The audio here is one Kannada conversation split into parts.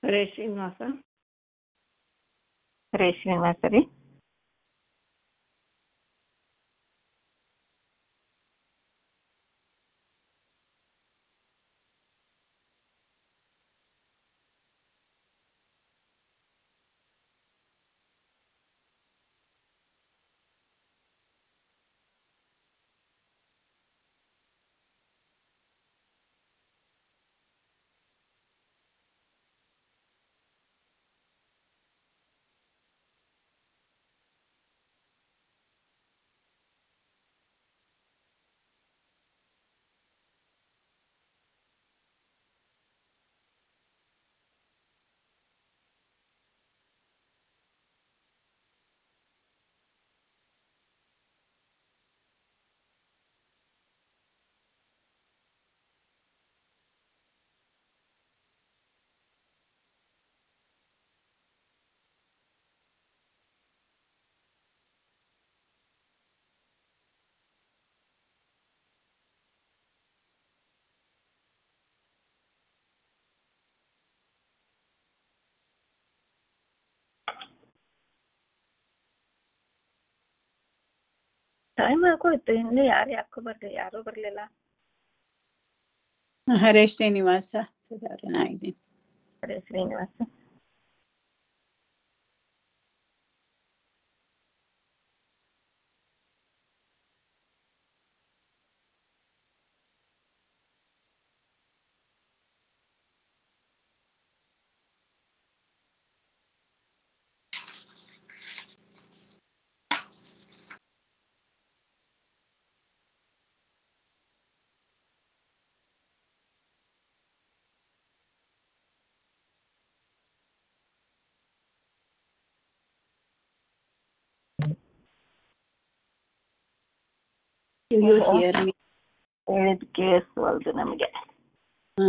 ಹರೇ ಶ್ರೀನಿವಾಸ ಹರೇ ಶ್ರೀನಿವಾಸ ರೀ ಟೈಮ್ ಆಗೋಯ್ತು ಇನ್ನು ಯಾರು ಯಾಕೋ ಬರ್ಲಿ ಯಾರೂ ಬರ್ಲಿಲ್ಲ ಹರೇ ಶ್ರೀನಿವಾಸ ಸುಧಾರಣೆ ಆಗಿದ್ದೀನಿ ಹರೇ Srinivasa You you hear me? ಹೇಳಿದ್ ಕೇಳಿಸ್ವಲ್ದು ನಮಗೆ ಹಾ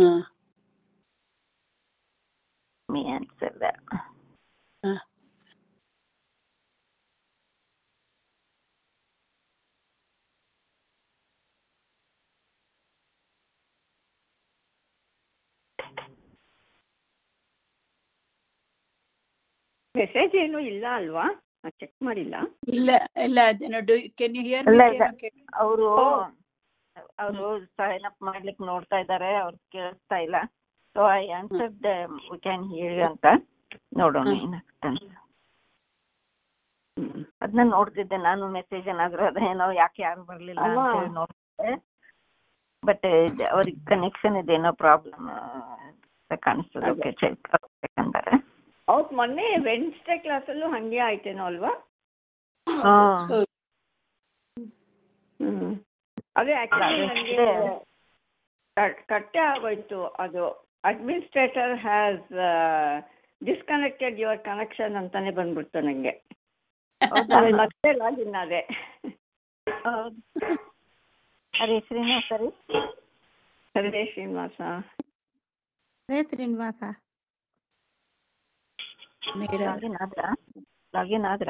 ಮೀ ಆನ್ಸರ್ that ಹಾ ಮೆಸೇಜ್ ಏನು ಇಲ್ಲ ಅಲ್ವಾ ಚೆಕ್ ಮಾಡಿಲ್ಲ ಇಲ್ಲ ಇಲ್ಲ ಅದನ್ನು ಡು ಕೆನ್ ಯು ಹಿಯರ್ ಇಲ್ಲ, ಮೀ ಇಲ್ಲ. ಅವರು ಅವರು ಸೈನ್ ಅಪ್ ಮಾಡ್ಲಿಕ್ಕೆ ನೋಡ್ತಾ ಇದ್ದಾರೆ ಅವ್ರು ಕೇಳಿಸ್ತಾ ಇಲ್ಲ so I answered we can hear ಅಂತ ನೋಡೋಣ ಹ್ಮ್. ಏನಾಗುತ್ತೆ ಅಂತ ಅದನ್ನ ನೋಡ್ತಿದ್ದೆ ನಾನು ಮೆಸೇಜ್ ಏನಾದ್ರು ಅದೇನೋ ಯಾಕೆ ಯಾರು ಬರ್ಲಿಲ್ಲ ಅಲ್ಲ. ಅಂತ ಹೇಳಿ ನೋಡ್ತಿದ್ದೆ ಬಟ್ ಅವ್ರಿಗೆ ಕನೆಕ್ಷನ್ ಇದೇನೋ ಪ್ರಾಬ್ಲಮ್ ಕಾಣಿಸ್ತದೆ ಓಕೆ ಚೆಕ್ ಬೇಕಂದರೆ ಹೌದು ಮೊನ್ನೆ ವೆನ್ಸ್ಡೇ ಕ್ಲಾಸಲ್ಲೂ ಹಂಗೆ ಆಯ್ತೇನೋ ಅಲ್ವಾ ಹ್ಮ್ ಅದೇ ಆಕ್ಚುಲಿ ನನಗೆ ಕಟ್ಟೆ ಆಗೋಯ್ತು ಅದು administrator has disconnected your connection ಅಂತಾನೆ ಬಂದ್ಬಿಡ್ತು ನನಗೆ ಆಮೇಲೆ ಮತ್ತೆ ಲಾಗಿನ್ ಅದೇ ಹರೇ ಶ್ರೀನಿವಾಸ ರೀ ಹರೇ ಶ್ರೀನಿವಾಸ ಹರೇ ಶ್ರೀನಿವಾಸ ಮೇರಾ ಲಾಗಿನ್ ಆದ್ರ ಲಾಗಿನ್ ಆದ್ರ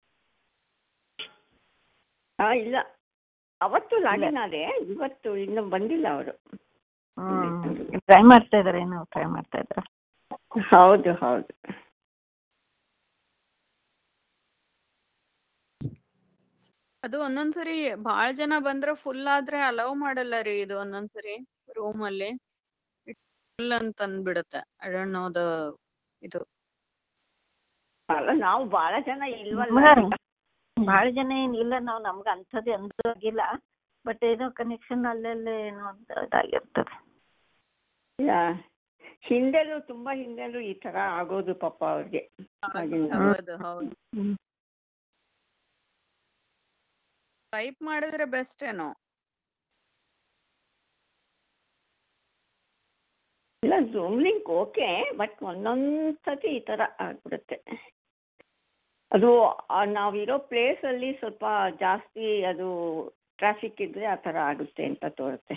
ಹಾ ಇಲ್ಲ ಅವತ್ತು ಲಾಗಿನ್ ಆದೆ ಇವತ್ತು ಇನ್ನು ಬಂದಿಲ್ಲ ಅವರು ಹ್ಮ್ ಟ್ರೈ ಮಾಡ್ತಾ ಇದಾರೆ ಏನೋ ಟ್ರೈ ಮಾಡ್ತಾ ಇದಾರೆ ಹೌದು ಹೌದು ಅದು ಒಂದೊಂದ್ಸರಿ ಬಾಳ ಜನ ಬಂದ್ರೆ ಫುಲ್ ಆದ್ರೆ ಅಲೌ ಮಾಡಲ್ಲ ರೀ ಇದು ಒಂದೊಂದ್ಸರಿ ರೂಮ್ ಅಲ್ಲಿ ಫುಲ್ ಅಂತ ಅಂದ್ಬಿಡುತ್ತೆ ಐ ಡೋಂಟ್ ನೋ ದ ಇದು ಅಲ್ಲ ನಾವು ಬಹಳ ಜನ ಇಲ್ವಲ್ಲ ಬಹಳ ಜನ ಏನ್ ಇಲ್ಲ ನಾವು ನಮ್ಗೆ ಅಂಥದ್ದು ಎಂದೂ ಆಗಿಲ್ಲ ಬಟ್ ಏನೋ ಕನೆಕ್ಷನ್ ಅಲ್ಲಲ್ಲೇ ಏನೋ ಅಂತ ಇದಾಗಿರ್ತದೆ ಯಾ. ಹಿಂದೆಲೂ ತುಂಬಾ ಹಿಂದೆಲೂ ಈ ತರ ಆಗೋದು ಪಾಪ ಅವ್ರಿಗೆ ಆಗಿನ ಹೌದು ಹೌದು ಟೈಪ್ ಮಾಡಿದ್ರೆ ಬೆಸ್ಟ್ ಏನೋ ಇಲ್ಲ ಝೂಮ್ ಲಿಂಕ್ ಓಕೆ ಬಟ್ ಒಂದೊಂದ್ ಸತಿ ಈ ತರ ಆಗ್ಬಿಡುತ್ತೆ ಅದು ಆ ನಾವಿರೋ ಪ್ಲೇಸ್ ಅಲ್ಲಿ ಸ್ವಲ್ಪ ಜಾಸ್ತಿ ಅದು ಟ್ರಾಫಿಕ್ ಇದ್ರೆ ಆ ತರ ಆಗುತ್ತೆ ಅಂತ ತೋರುತ್ತೆ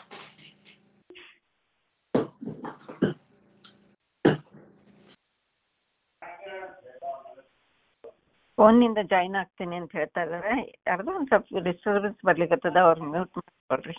ಫೋನ್ನಿಂದ ಜಾಯಿನ್ ಆಗ್ತೀನಿ ಅಂತ ಹೇಳ್ತಾ ಇದಾರೆ ಯಾರ್ದೋ ಒಂದ್ ಸ್ವಲ್ಪ ಡಿಸ್ಟರ್ಬೆನ್ಸ್ ಬರ್ಲಿಕ್ಕತ್ತದ ಅವ್ರು ಮ್ಯೂಟ್ ಮಾಡ್ಕೊಡ್ರಿ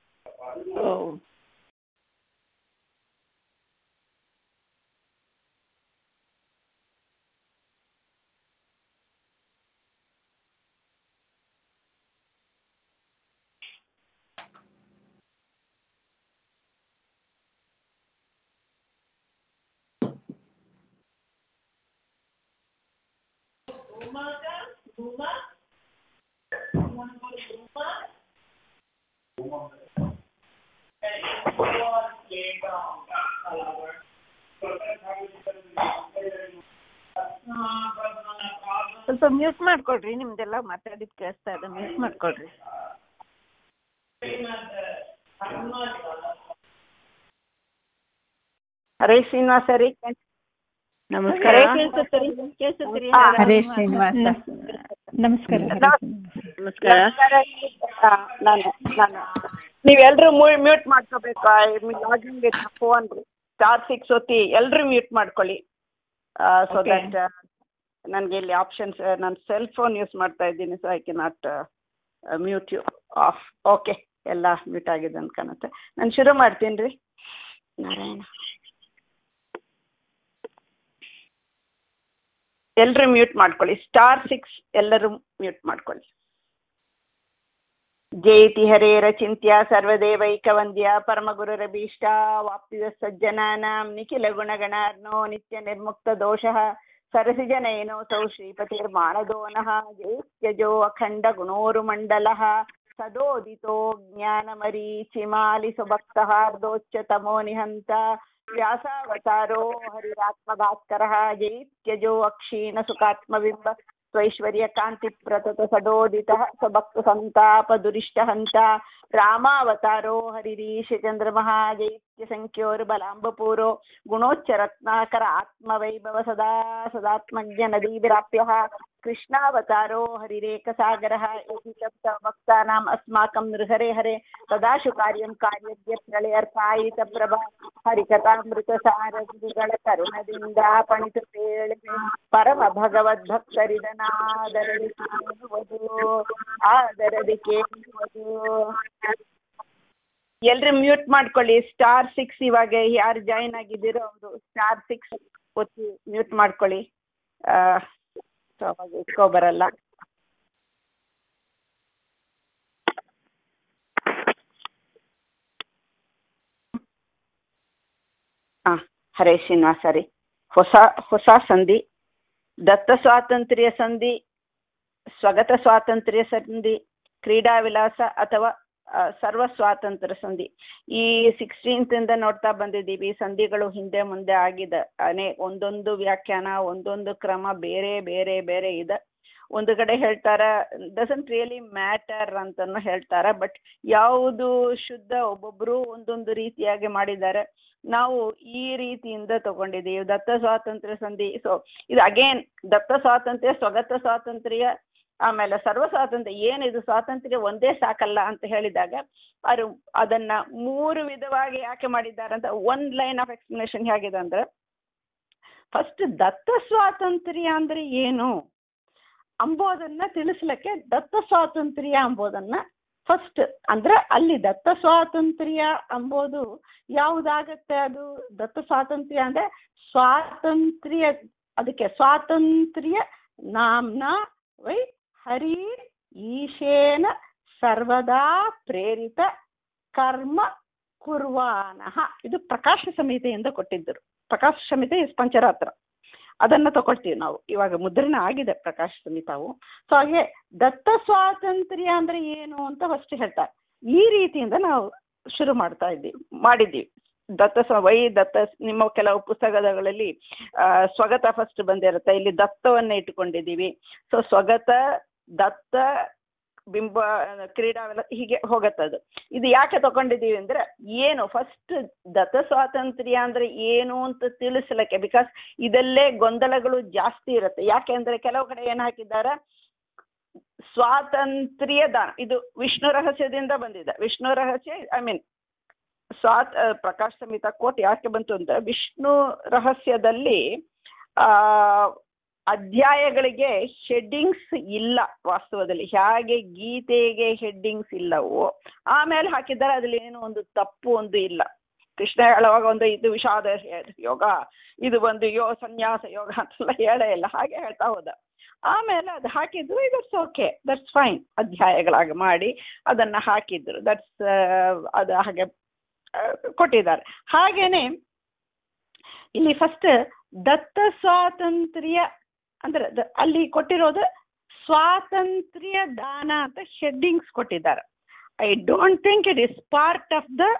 ಸ್ವಲ್ಪ ಮ್ಯೂಟ್ ಮಾಡ್ಕೊಡ್ರಿ ನಿಮ್ದೆಲ್ಲ ಮಾತಾಡಿದ್ ಕೇಳಿಸ್ತಾ ಇದೆ ಮ್ಯೂಟ್ ಮಾಡ್ಕೊಡ್ರಿ ಹರೇ ಶ್ರೀನಿವಾಸ ರೀ ನಮಸ್ಕಾರ ಹರೇ ಕೇಳ್ಸುತ್ತೀರಿ? ಕೇಳ್ಸುತ್ತೀರಿ? ಹರೇ ಶ್ರೀನಿವಾಸ ನಮಸ್ಕಾರ ನಮಸ್ಕಾರ ಆ, ನಾನು ನಾನು ನೀವೆಲ್ಲರೂ ಮ್ಯೂಟ್ ಮಾಡ್ಕೋಬೇಕು login with phone star six ಒತ್ತಿ ಎಲ್ಲರೂ ಮ್ಯೂಟ್ ಮಾಡ್ಕೊಳ್ಳಿ ಸೊ Okay. ದಟ್ ನನಗೆ ಇಲ್ಲಿ ಆಪ್ಷನ್ಸ್ ನಾನು ಸೆಲ್ ಫೋನ್ ಯೂಸ್ ಮಾಡ್ತಾ ಇದ್ದೀನಿ so I can not mute you off okay ಎಲ್ಲ ಮ್ಯೂಟ್ ಆಗಿದೆ ಅಂತ ಕಾಣುತ್ತೆ ನಾನು ಶುರು ಮಾಡ್ತೀನಿ ರೀ ನಾರಾಯಣ ಎಲ್ಲರೂ ಮ್ಯೂಟ್ ಮಾಡ್ಕೊಳ್ಳಿ ಸ್ಟಾರ್ ಸಿಕ್ಸ್ ಎಲ್ಲರೂ ಮ್ಯೂಟ್ ಮಾಡ್ಕೊಳ್ಳಿ ಜಯತಿ ಹರೇರ ಚಿಂತ್ಯ ಸರ್ವದೇವೈಕವಂದ್ಯ ಪರಮಗುರುರಭೀಷ್ಟ ವಾಪ್ತಿದ ಸಜ್ಜನಾನಾಂ ನಿಖಿಲ ಗುಣಗಣಾರ್ನೋ ನಿತ್ಯ ನಿರ್ಮುಕ್ತ ದೋಷಃ ಸರಸಿಜನಯನೋऽಸौ ಶ್ರೀಪತಿರ್ಮಾಣದೋ ನಃ ಜೈತ್ಯಜೋ ಅಖಂಡ ಗುಣೋರುಮಂಡಲಃ ಸದೋದಿतो ಜ್ಞಾನಮರೀಚಿಮಾಲಿ ಸುಭಕ್ತಹಾರ್ದೋಚ್ಚತಮೋ ನಿಹಂತ ವ್ಯಾಸಾವತಾರೋ ಹರಿರಾತ್ಮಭಾಸ್ಕರः ಜೈತ್ಯಜೋ ಅಕ್ಷೀಣ ಸುಖಾತ್ಮಬಿಂಬ ಸ್ವೈಶ್ವರ್ಯ ಕಾಂತಿ ಪ್ರತತ ಸಡೋದಿತಃ ಸ್ವಭಕ್ತ ಸಂತಾಪ ದುರಿಷ್ಟ ಹಂತ ರಾಮಾವತಾರೋ ಹರಿರೀಶ ಚಂದ್ರಮಃ ಜೈತ್ಯ ಸಂಖ್ಯೋರ್ ಬಲಾಂಬಪೂರೋ ಗುಣೋಚ್ಚ ರತ್ನಾಕರ ಆತ್ಮವೈಭವ ಸದಾ ಸದಾತ್ಮಜ್ಞ ನದೀಭಿರಾಪ್ಯ ಕೃಷ್ಣಾವತಾರೋ ಹರಿರೇಕ ಸಾಗರಃ ಯದಿ ತಪ್ತ ಭಕ್ತಾನಾಂ ಅಸ್ಮಾಕಂ ನೃಹರೆ ಹರೆ ತದಾಶು ಕಾರ್ಯಂ ಕಾರ್ಯದ್ಯ ಪ್ರಳಯರ್ಥಾಯಿತ ಪ್ರಭಾ ಹರಿಕಥಾಮೃತ ಸಾರಥಿಗಳ ಕರುಣದಿಂದ ಪಣಿತು ಪೇಳೆ ಪರಮ ಭಗವದ್ಭಕ್ತರಿದನಾದರದಿ ಕೇಳುವುದು ಆದರದಿ ಕೇಳುವುದು ಎಲ್ರು ಮ್ಯೂಟ್ ಮಾಡ್ಕೊಳ್ಳಿ ಸ್ಟಾರ್ ಸಿಕ್ಸ್ ಇವಾಗ ಯಾರು ಜಾಯಿನ್ ಆಗಿದ್ದೀರೋ ಅವರು ಸ್ಟಾರ್ ಸಿಕ್ಸ್ ಒತ್ತಿ ಮ್ಯೂಟ್ ಮಾಡ್ಕೊಳ್ಳಿ ಆ, so ಅವಾಗ ಎಕೋ ಬರಲ್ಲ ಹಾ ಹರೇ ಶ್ರೀನಿವಾಸ ರೀ ಹೊಸ ಹೊಸ ಸಂಧಿ ದತ್ತ ಸ್ವಾತಂತ್ರ್ಯ ಸಂಧಿ ಸ್ವಗತ ಸ್ವಾತಂತ್ರ್ಯ ಸಂಧಿ ಕ್ರೀಡಾ ವಿಲಾಸ ಅಥವಾ ಆ, ಸರ್ವ ಸ್ವಾತಂತ್ರ್ಯ ಸಂಧಿ ಈ ಸಿಕ್ಸ್ಟೀನ್ತ್ ಇಂದ ನೋಡ್ತಾ ಬಂದಿದ್ದೀವಿ ಸಂಧಿಗಳು ಹಿಂದೆ ಮುಂದೆ ಆಗಿದೆ ಅನೇ ಒಂದೊಂದು ವ್ಯಾಖ್ಯಾನ ಒಂದೊಂದು ಕ್ರಮ ಬೇರೆ ಬೇರೆ ಬೇರೆ ಇದೆ ಒಂದು ಕಡೆ ಹೇಳ್ತಾರ ಡಸಂಟ್ ರಿಯಲಿ ಮ್ಯಾಟರ್ ಅಂತನೂ ಹೇಳ್ತಾರೆ ಬಟ್ ಯಾವುದು ಶುದ್ಧ ಒಬ್ಬೊಬ್ರು ಒಂದೊಂದು ರೀತಿಯಾಗಿ ಮಾಡಿದ್ದಾರೆ ನಾವು ಈ ರೀತಿಯಿಂದ ತಗೊಂಡಿದ್ದೀವಿ ದತ್ತ ಸ್ವಾತಂತ್ರ್ಯ ಸಂಧಿ ಸೊ ಇದು ಅಗೇನ್ ದತ್ತ ಸ್ವಾತಂತ್ರ್ಯ ಸ್ವಗತ ಸ್ವಾತಂತ್ರ್ಯ ಆಮೇಲೆ ಸರ್ವ ಸ್ವಾತಂತ್ರ್ಯ ಏನಿದು ಸ್ವಾತಂತ್ರ್ಯ ಒಂದೇ ಸಾಕಲ್ಲ ಅಂತ ಹೇಳಿದಾಗ ಅವರು ಅದನ್ನ ಮೂರು ವಿಧವಾಗಿ ಯಾಕೆ ಮಾಡಿದ್ದಾರೆ ಅಂತ ಒಂದ್ ಲೈನ್ ಆಫ್ ಎಕ್ಸ್ಪ್ಲನೇಷನ್ ಹೇಗಿದೆ ಅಂದ್ರೆ ಫಸ್ಟ್ ದತ್ತ ಸ್ವಾತಂತ್ರ್ಯ ಅಂದ್ರೆ ಏನು ಅಂಬೋದನ್ನ ತಿಳಿಸ್ಲಿಕ್ಕೆ ದತ್ತ ಸ್ವಾತಂತ್ರ್ಯ ಅಂಬೋದನ್ನ ಫಸ್ಟ್ ಅಂದ್ರೆ ಅಲ್ಲಿ ದತ್ತ ಸ್ವಾತಂತ್ರ್ಯ ಅಂಬೋದು ಯಾವುದಾಗತ್ತೆ ಅದು ದತ್ತ ಸ್ವಾತಂತ್ರ್ಯ ಅಂದ್ರೆ ಸ್ವಾತಂತ್ರ್ಯ ಅದಕ್ಕೆ ಸ್ವಾತಂತ್ರ್ಯ ನಾಮ್ನ ವೈ ಹರಿ ಈಶೇನ ಸರ್ವದಾ ಪ್ರೇರಿತ ಕರ್ಮ ಕುರ್ವಾನಃ ಇದು ಪ್ರಕಾಶ ಸಂಹಿತೆಯಿಂದ ಕೊಟ್ಟಿದ್ದರು ಪ್ರಕಾಶ ಸಂಹಿತೆ ಇಸ್ ಪಂಚರಾತ್ರ ಅದನ್ನ ತಗೊಳ್ತೀವಿ ನಾವು ಇವಾಗ ಮುದ್ರಣ ಆಗಿದೆ ಪ್ರಕಾಶ ಸಂಹಿತಾವು ಸೊ ಹಾಗೆ ದತ್ತ ಸ್ವಾತಂತ್ರ್ಯ ಅಂದ್ರೆ ಏನು ಅಂತ ಫಸ್ಟ್ ಹೇಳ್ತಾರೆ ಈ ರೀತಿಯಿಂದ ನಾವು ಶುರು ಮಾಡ್ತಾ ಇದ್ದೀವಿ ಮಾಡಿದ್ದೀವಿ ದತ್ತ ಸ್ವ- ವೈ ದತ್ತ ನಿಮ್ಮ ಕೆಲವು ಪುಸ್ತಕಗಳಲ್ಲಿ ಆ, ಸ್ವಗತ ಫಸ್ಟ್ ಬಂದಿರುತ್ತೆ ಇಲ್ಲಿ ದತ್ತವನ್ನ ಇಟ್ಕೊಂಡಿದ್ದೀವಿ ಸೊ ಸ್ವಗತ ದತ್ತ ಬಿಂಬ ಕ್ರೀಡಾವೆಲ್ಲ ಹೀಗೆ ಹೋಗತ್ತದು ಇದು ಯಾಕೆ ತಗೊಂಡಿದ್ದೀವಿ ಅಂದ್ರೆ ಏನು ಫಸ್ಟ್ ದತ್ತ ಸ್ವಾತಂತ್ರ್ಯ ಅಂದ್ರೆ ಏನು ಅಂತ ತಿಳಿಸ್ಲಿಕ್ಕೆ ಬಿಕಾಸ್ ಇದಲ್ಲೇ ಗೊಂದಲಗಳು ಜಾಸ್ತಿ ಇರುತ್ತೆ ಯಾಕೆ ಅಂದ್ರೆ ಕೆಲವು ಕಡೆ ಏನ್ ಹಾಕಿದ್ದಾರೆ ಸ್ವಾತಂತ್ರ್ಯ ದಾನ ಇದು ವಿಷ್ಣು ರಹಸ್ಯದಿಂದ ಬಂದಿದೆ ವಿಷ್ಣು ರಹಸ್ಯ ಐ ಮೀನ್ ಸ್ವಾತ್ ಆ, ಪ್ರಕಾಶ್ ಸಮೇತ ಕೋಟ್ ಯಾಕೆ ಬಂತು ಅಂದ್ರೆ ವಿಷ್ಣು ರಹಸ್ಯದಲ್ಲಿ ಆ ಅಧ್ಯಾಯಗಳಿಗೆ ಹೆಡ್ಡಿಂಗ್ಸ್ ಇಲ್ಲ ವಾಸ್ತವದಲ್ಲಿ ಹೇಗೆ ಗೀತೆಗೆ ಹೆಡ್ಡಿಂಗ್ಸ್ ಇಲ್ಲವೋ ಆಮೇಲೆ ಹಾಕಿದ್ದಾರೆ ಅದ್ರಲ್ಲಿ ಏನು ಒಂದು ತಪ್ಪು ಒಂದು ಇಲ್ಲ ಕೃಷ್ಣ ಹೇಳುವಾಗ ಒಂದು ಇದು ವಿಷಾದ ಯೋಗ ಇದು ಒಂದು ಯೋ ಸನ್ಯಾಸ ಯೋಗ ಅಂತೆಲ್ಲ ಹೇಳೇ ಇಲ್ಲ ಹಾಗೆ ಹೇಳ್ತಾ ಹೋದ ಆಮೇಲೆ ಅದು ಹಾಕಿದ್ರು ದಟ್ಸ್ ಓಕೆ ದಟ್ಸ್ ಫೈನ್ ಅಧ್ಯಾಯಗಳಾಗಿ ಮಾಡಿ ಅದನ್ನ ಹಾಕಿದ್ರು ದಟ್ಸ್ ಅದು ಹಾಗೆ ಆ, ಕೊಟ್ಟಿದ್ದಾರೆ ಹಾಗೇನೆ ಇಲ್ಲಿ ಫಸ್ಟ್ ದತ್ತ ಸ್ವಾತಂತ್ರ್ಯ ಅಂದ್ರೆ ದ- ಅಲ್ಲಿ ಕೊಟ್ಟಿರೋದು ಸ್ವಾತಂತ್ರ್ಯ ದಾನ ಅಂತ ಹೆಡ್ಡಿಂಗ್ಸ್ ಕೊಟ್ಟಿದ್ದಾರೆ I don't think it is part of the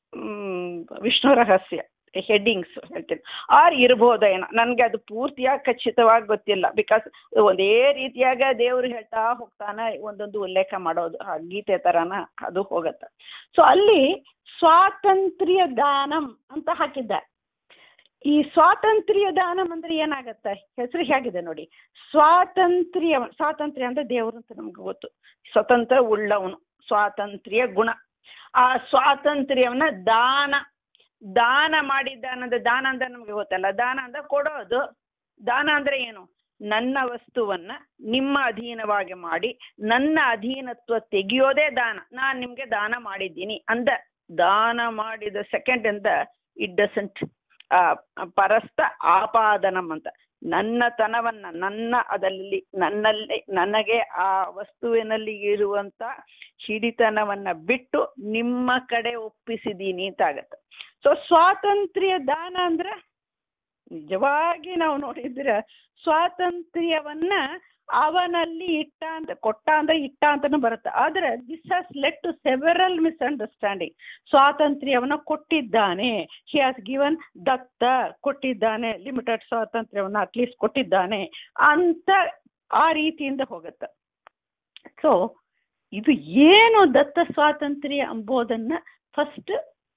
Vishnu Rahasya headings ಹೇಳ್ತೀನಿ ಆರ್ ಇರ್ಬೋದೇನೋ ನನಗೆ ಅದು ಪೂರ್ತಿಯಾಗಿ ಖಚಿತವಾಗಿ ಗೊತ್ತಿಲ್ಲ ಬಿಕಾಸ್ ಒಂದೇ ರೀತಿಯಾಗ ದೇವರು ಹೇಳ್ತಾ ಹೋಗ್ತಾನೆ ಒಂದೊಂದು ಉಲ್ಲೇಖ ಮಾಡೋದು ಆ ಗೀತೆ ತರನ ಅದು ಹೋಗತ್ತೆ ಸೊ ಅಲ್ಲಿ ಸ್ವಾತಂತ್ರ್ಯ ದಾನಂ ಅಂತ ಹಾಕಿದ್ದಾರೆ ಈ ಸ್ವಾತಂತ್ರ್ಯ ದಾನಂ ಅಂದ್ರೆ ಏನಾಗತ್ತೆ ಹೆಸರು ಹೇಗಿದೆ ನೋಡಿ ಸ್ವಾತಂತ್ರ್ಯ ಸ್ವಾತಂತ್ರ್ಯ ಅಂದ್ರೆ ದೇವರು ಅಂತ ನಮ್ಗೆ ಗೊತ್ತು ಸ್ವತಂತ್ರ ಉಳ್ಳವನು ಸ್ವಾತಂತ್ರ್ಯ ಗುಣ ಆ ಸ್ವಾತಂತ್ರ್ಯವನ್ನ ದಾನ ದಾನ ಮಾಡಿದ್ದಾನಂದ್ರೆ ದಾನ ಅಂದ್ರೆ ನಮ್ಗೆ ಗೊತ್ತಲ್ಲ ದಾನ ಅಂದ್ರೆ ಕೊಡೋದು ದಾನ ಅಂದ್ರೆ ಏನು ನನ್ನ ವಸ್ತುವನ್ನ ನಿಮ್ಮ ಅಧೀನವಾಗಿ ಮಾಡಿ ನನ್ನ ಅಧೀನತ್ವ ತೆಗೆಯೋದೇ ದಾನ ನಾನ್ ನಿಮ್ಗೆ ದಾನ ಮಾಡಿದ್ದೀನಿ ಅಂದ ದಾನ ಮಾಡಿದ ಸೆಕೆಂಡ್ ಅಂತ ಇಟ್ ಡಸಂಟ್ ಪರಸ್ತ ಆಪಾದನಂ ಅಂತ ನನ್ನ ತನವನ್ನ ನನ್ನ ಅದರಲ್ಲಿ ನನ್ನಲ್ಲಿ ನನಗೆ ಆ ವಸ್ತುವಿನಲ್ಲಿ ಇರುವಂತ ಹಿಡಿತನವನ್ನ ಬಿಟ್ಟು ನಿಮ್ಮ ಕಡೆ ಒಪ್ಪಿಸಿದೀನಿ ಅಂತ ಆಗತ್ತೆ ಸೊ ಸ್ವಾತಂತ್ರ್ಯ ದಾನ ಅಂದ್ರೆ ನಿಜವಾಗಿ ನಾವು ನೋಡಿದ್ರೆ ಸ್ವಾತಂತ್ರ್ಯವನ್ನ ಅವನಲ್ಲಿ ಇಟ್ಟ ಅಂತ ಕೊಟ್ಟ ಅಂದ್ರೆ ಇಟ್ಟ ಅಂತಾನು ಬರುತ್ತೆ ಆದ್ರೆ this has let to several misunderstanding ಸ್ವಾತಂತ್ರ್ಯವನ್ನ ಕೊಟ್ಟಿದ್ದಾನೆ ಹಿ ಹಾಸ್ ಗಿವನ್ ದತ್ತ ಕೊಟ್ಟಿದ್ದಾನೆ ಲಿಮಿಟೆಡ್ ಸ್ವಾತಂತ್ರ್ಯವನ್ನ ಅಟ್ಲೀಸ್ಟ್ ಕೊಟ್ಟಿದ್ದಾನೆ ಅಂತ ಆ ರೀತಿಯಿಂದ ಹೋಗುತ್ತೆ ಸೊ ಇದು ಏನು ದತ್ತ ಸ್ವಾತಂತ್ರ್ಯ ಎಂಬುದನ್ನ ಫಸ್ಟ್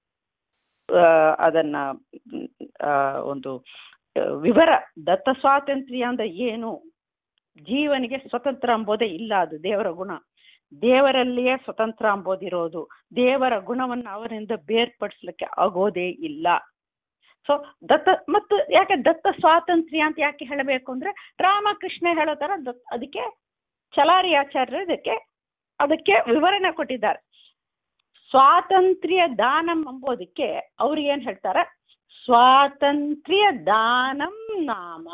ಅದನ್ನ ಮ್, ಆ, ಒಂದು ಆ, ವಿವರ ದತ್ತ ಸ್ವಾತಂತ್ರ್ಯ ಅಂದ್ರೆ ಏನು ಜೀವನಿಗೆ ಸ್ವತಂತ್ರ ಎಂಬುದೇ ಇಲ್ಲ ಅದು ದೇವರ ಗುಣ ದೇವರಲ್ಲಿಯೇ ಸ್ವತಂತ್ರ ಎಂಬುದಿರೋದು ದೇವರ ಗುಣವನ್ನು ಅವರಿಂದ ಬೇರ್ಪಡಿಸ್ಲಿಕ್ಕೆ ಆಗೋದೇ ಇಲ್ಲ ಸೊ ದತ್ತ ಮತ್ತು ಯಾಕೆ ದತ್ತ ಸ್ವಾತಂತ್ರ್ಯ ಅಂತ ಯಾಕೆ ಹೇಳಬೇಕು ಅಂದ್ರೆ ರಾಮಕೃಷ್ಣ ಹೇಳೋ ತರ ದತ್ ಅದಕ್ಕೆ ಚಲಾರಿ ಆಚಾರ್ಯರು ಇದಕ್ಕೆ ಅದಕ್ಕೆ ವಿವರಣೆ ಕೊಟ್ಟಿದ್ದಾರೆ ಸ್ವಾತಂತ್ರ್ಯ ದಾನಂ ಎಂಬುದಕ್ಕೆ ಅವ್ರು ಏನ್ ಹೇಳ್ತಾರೆ ಸ್ವಾತಂತ್ರ್ಯ ದಾನಂ ನಾಮ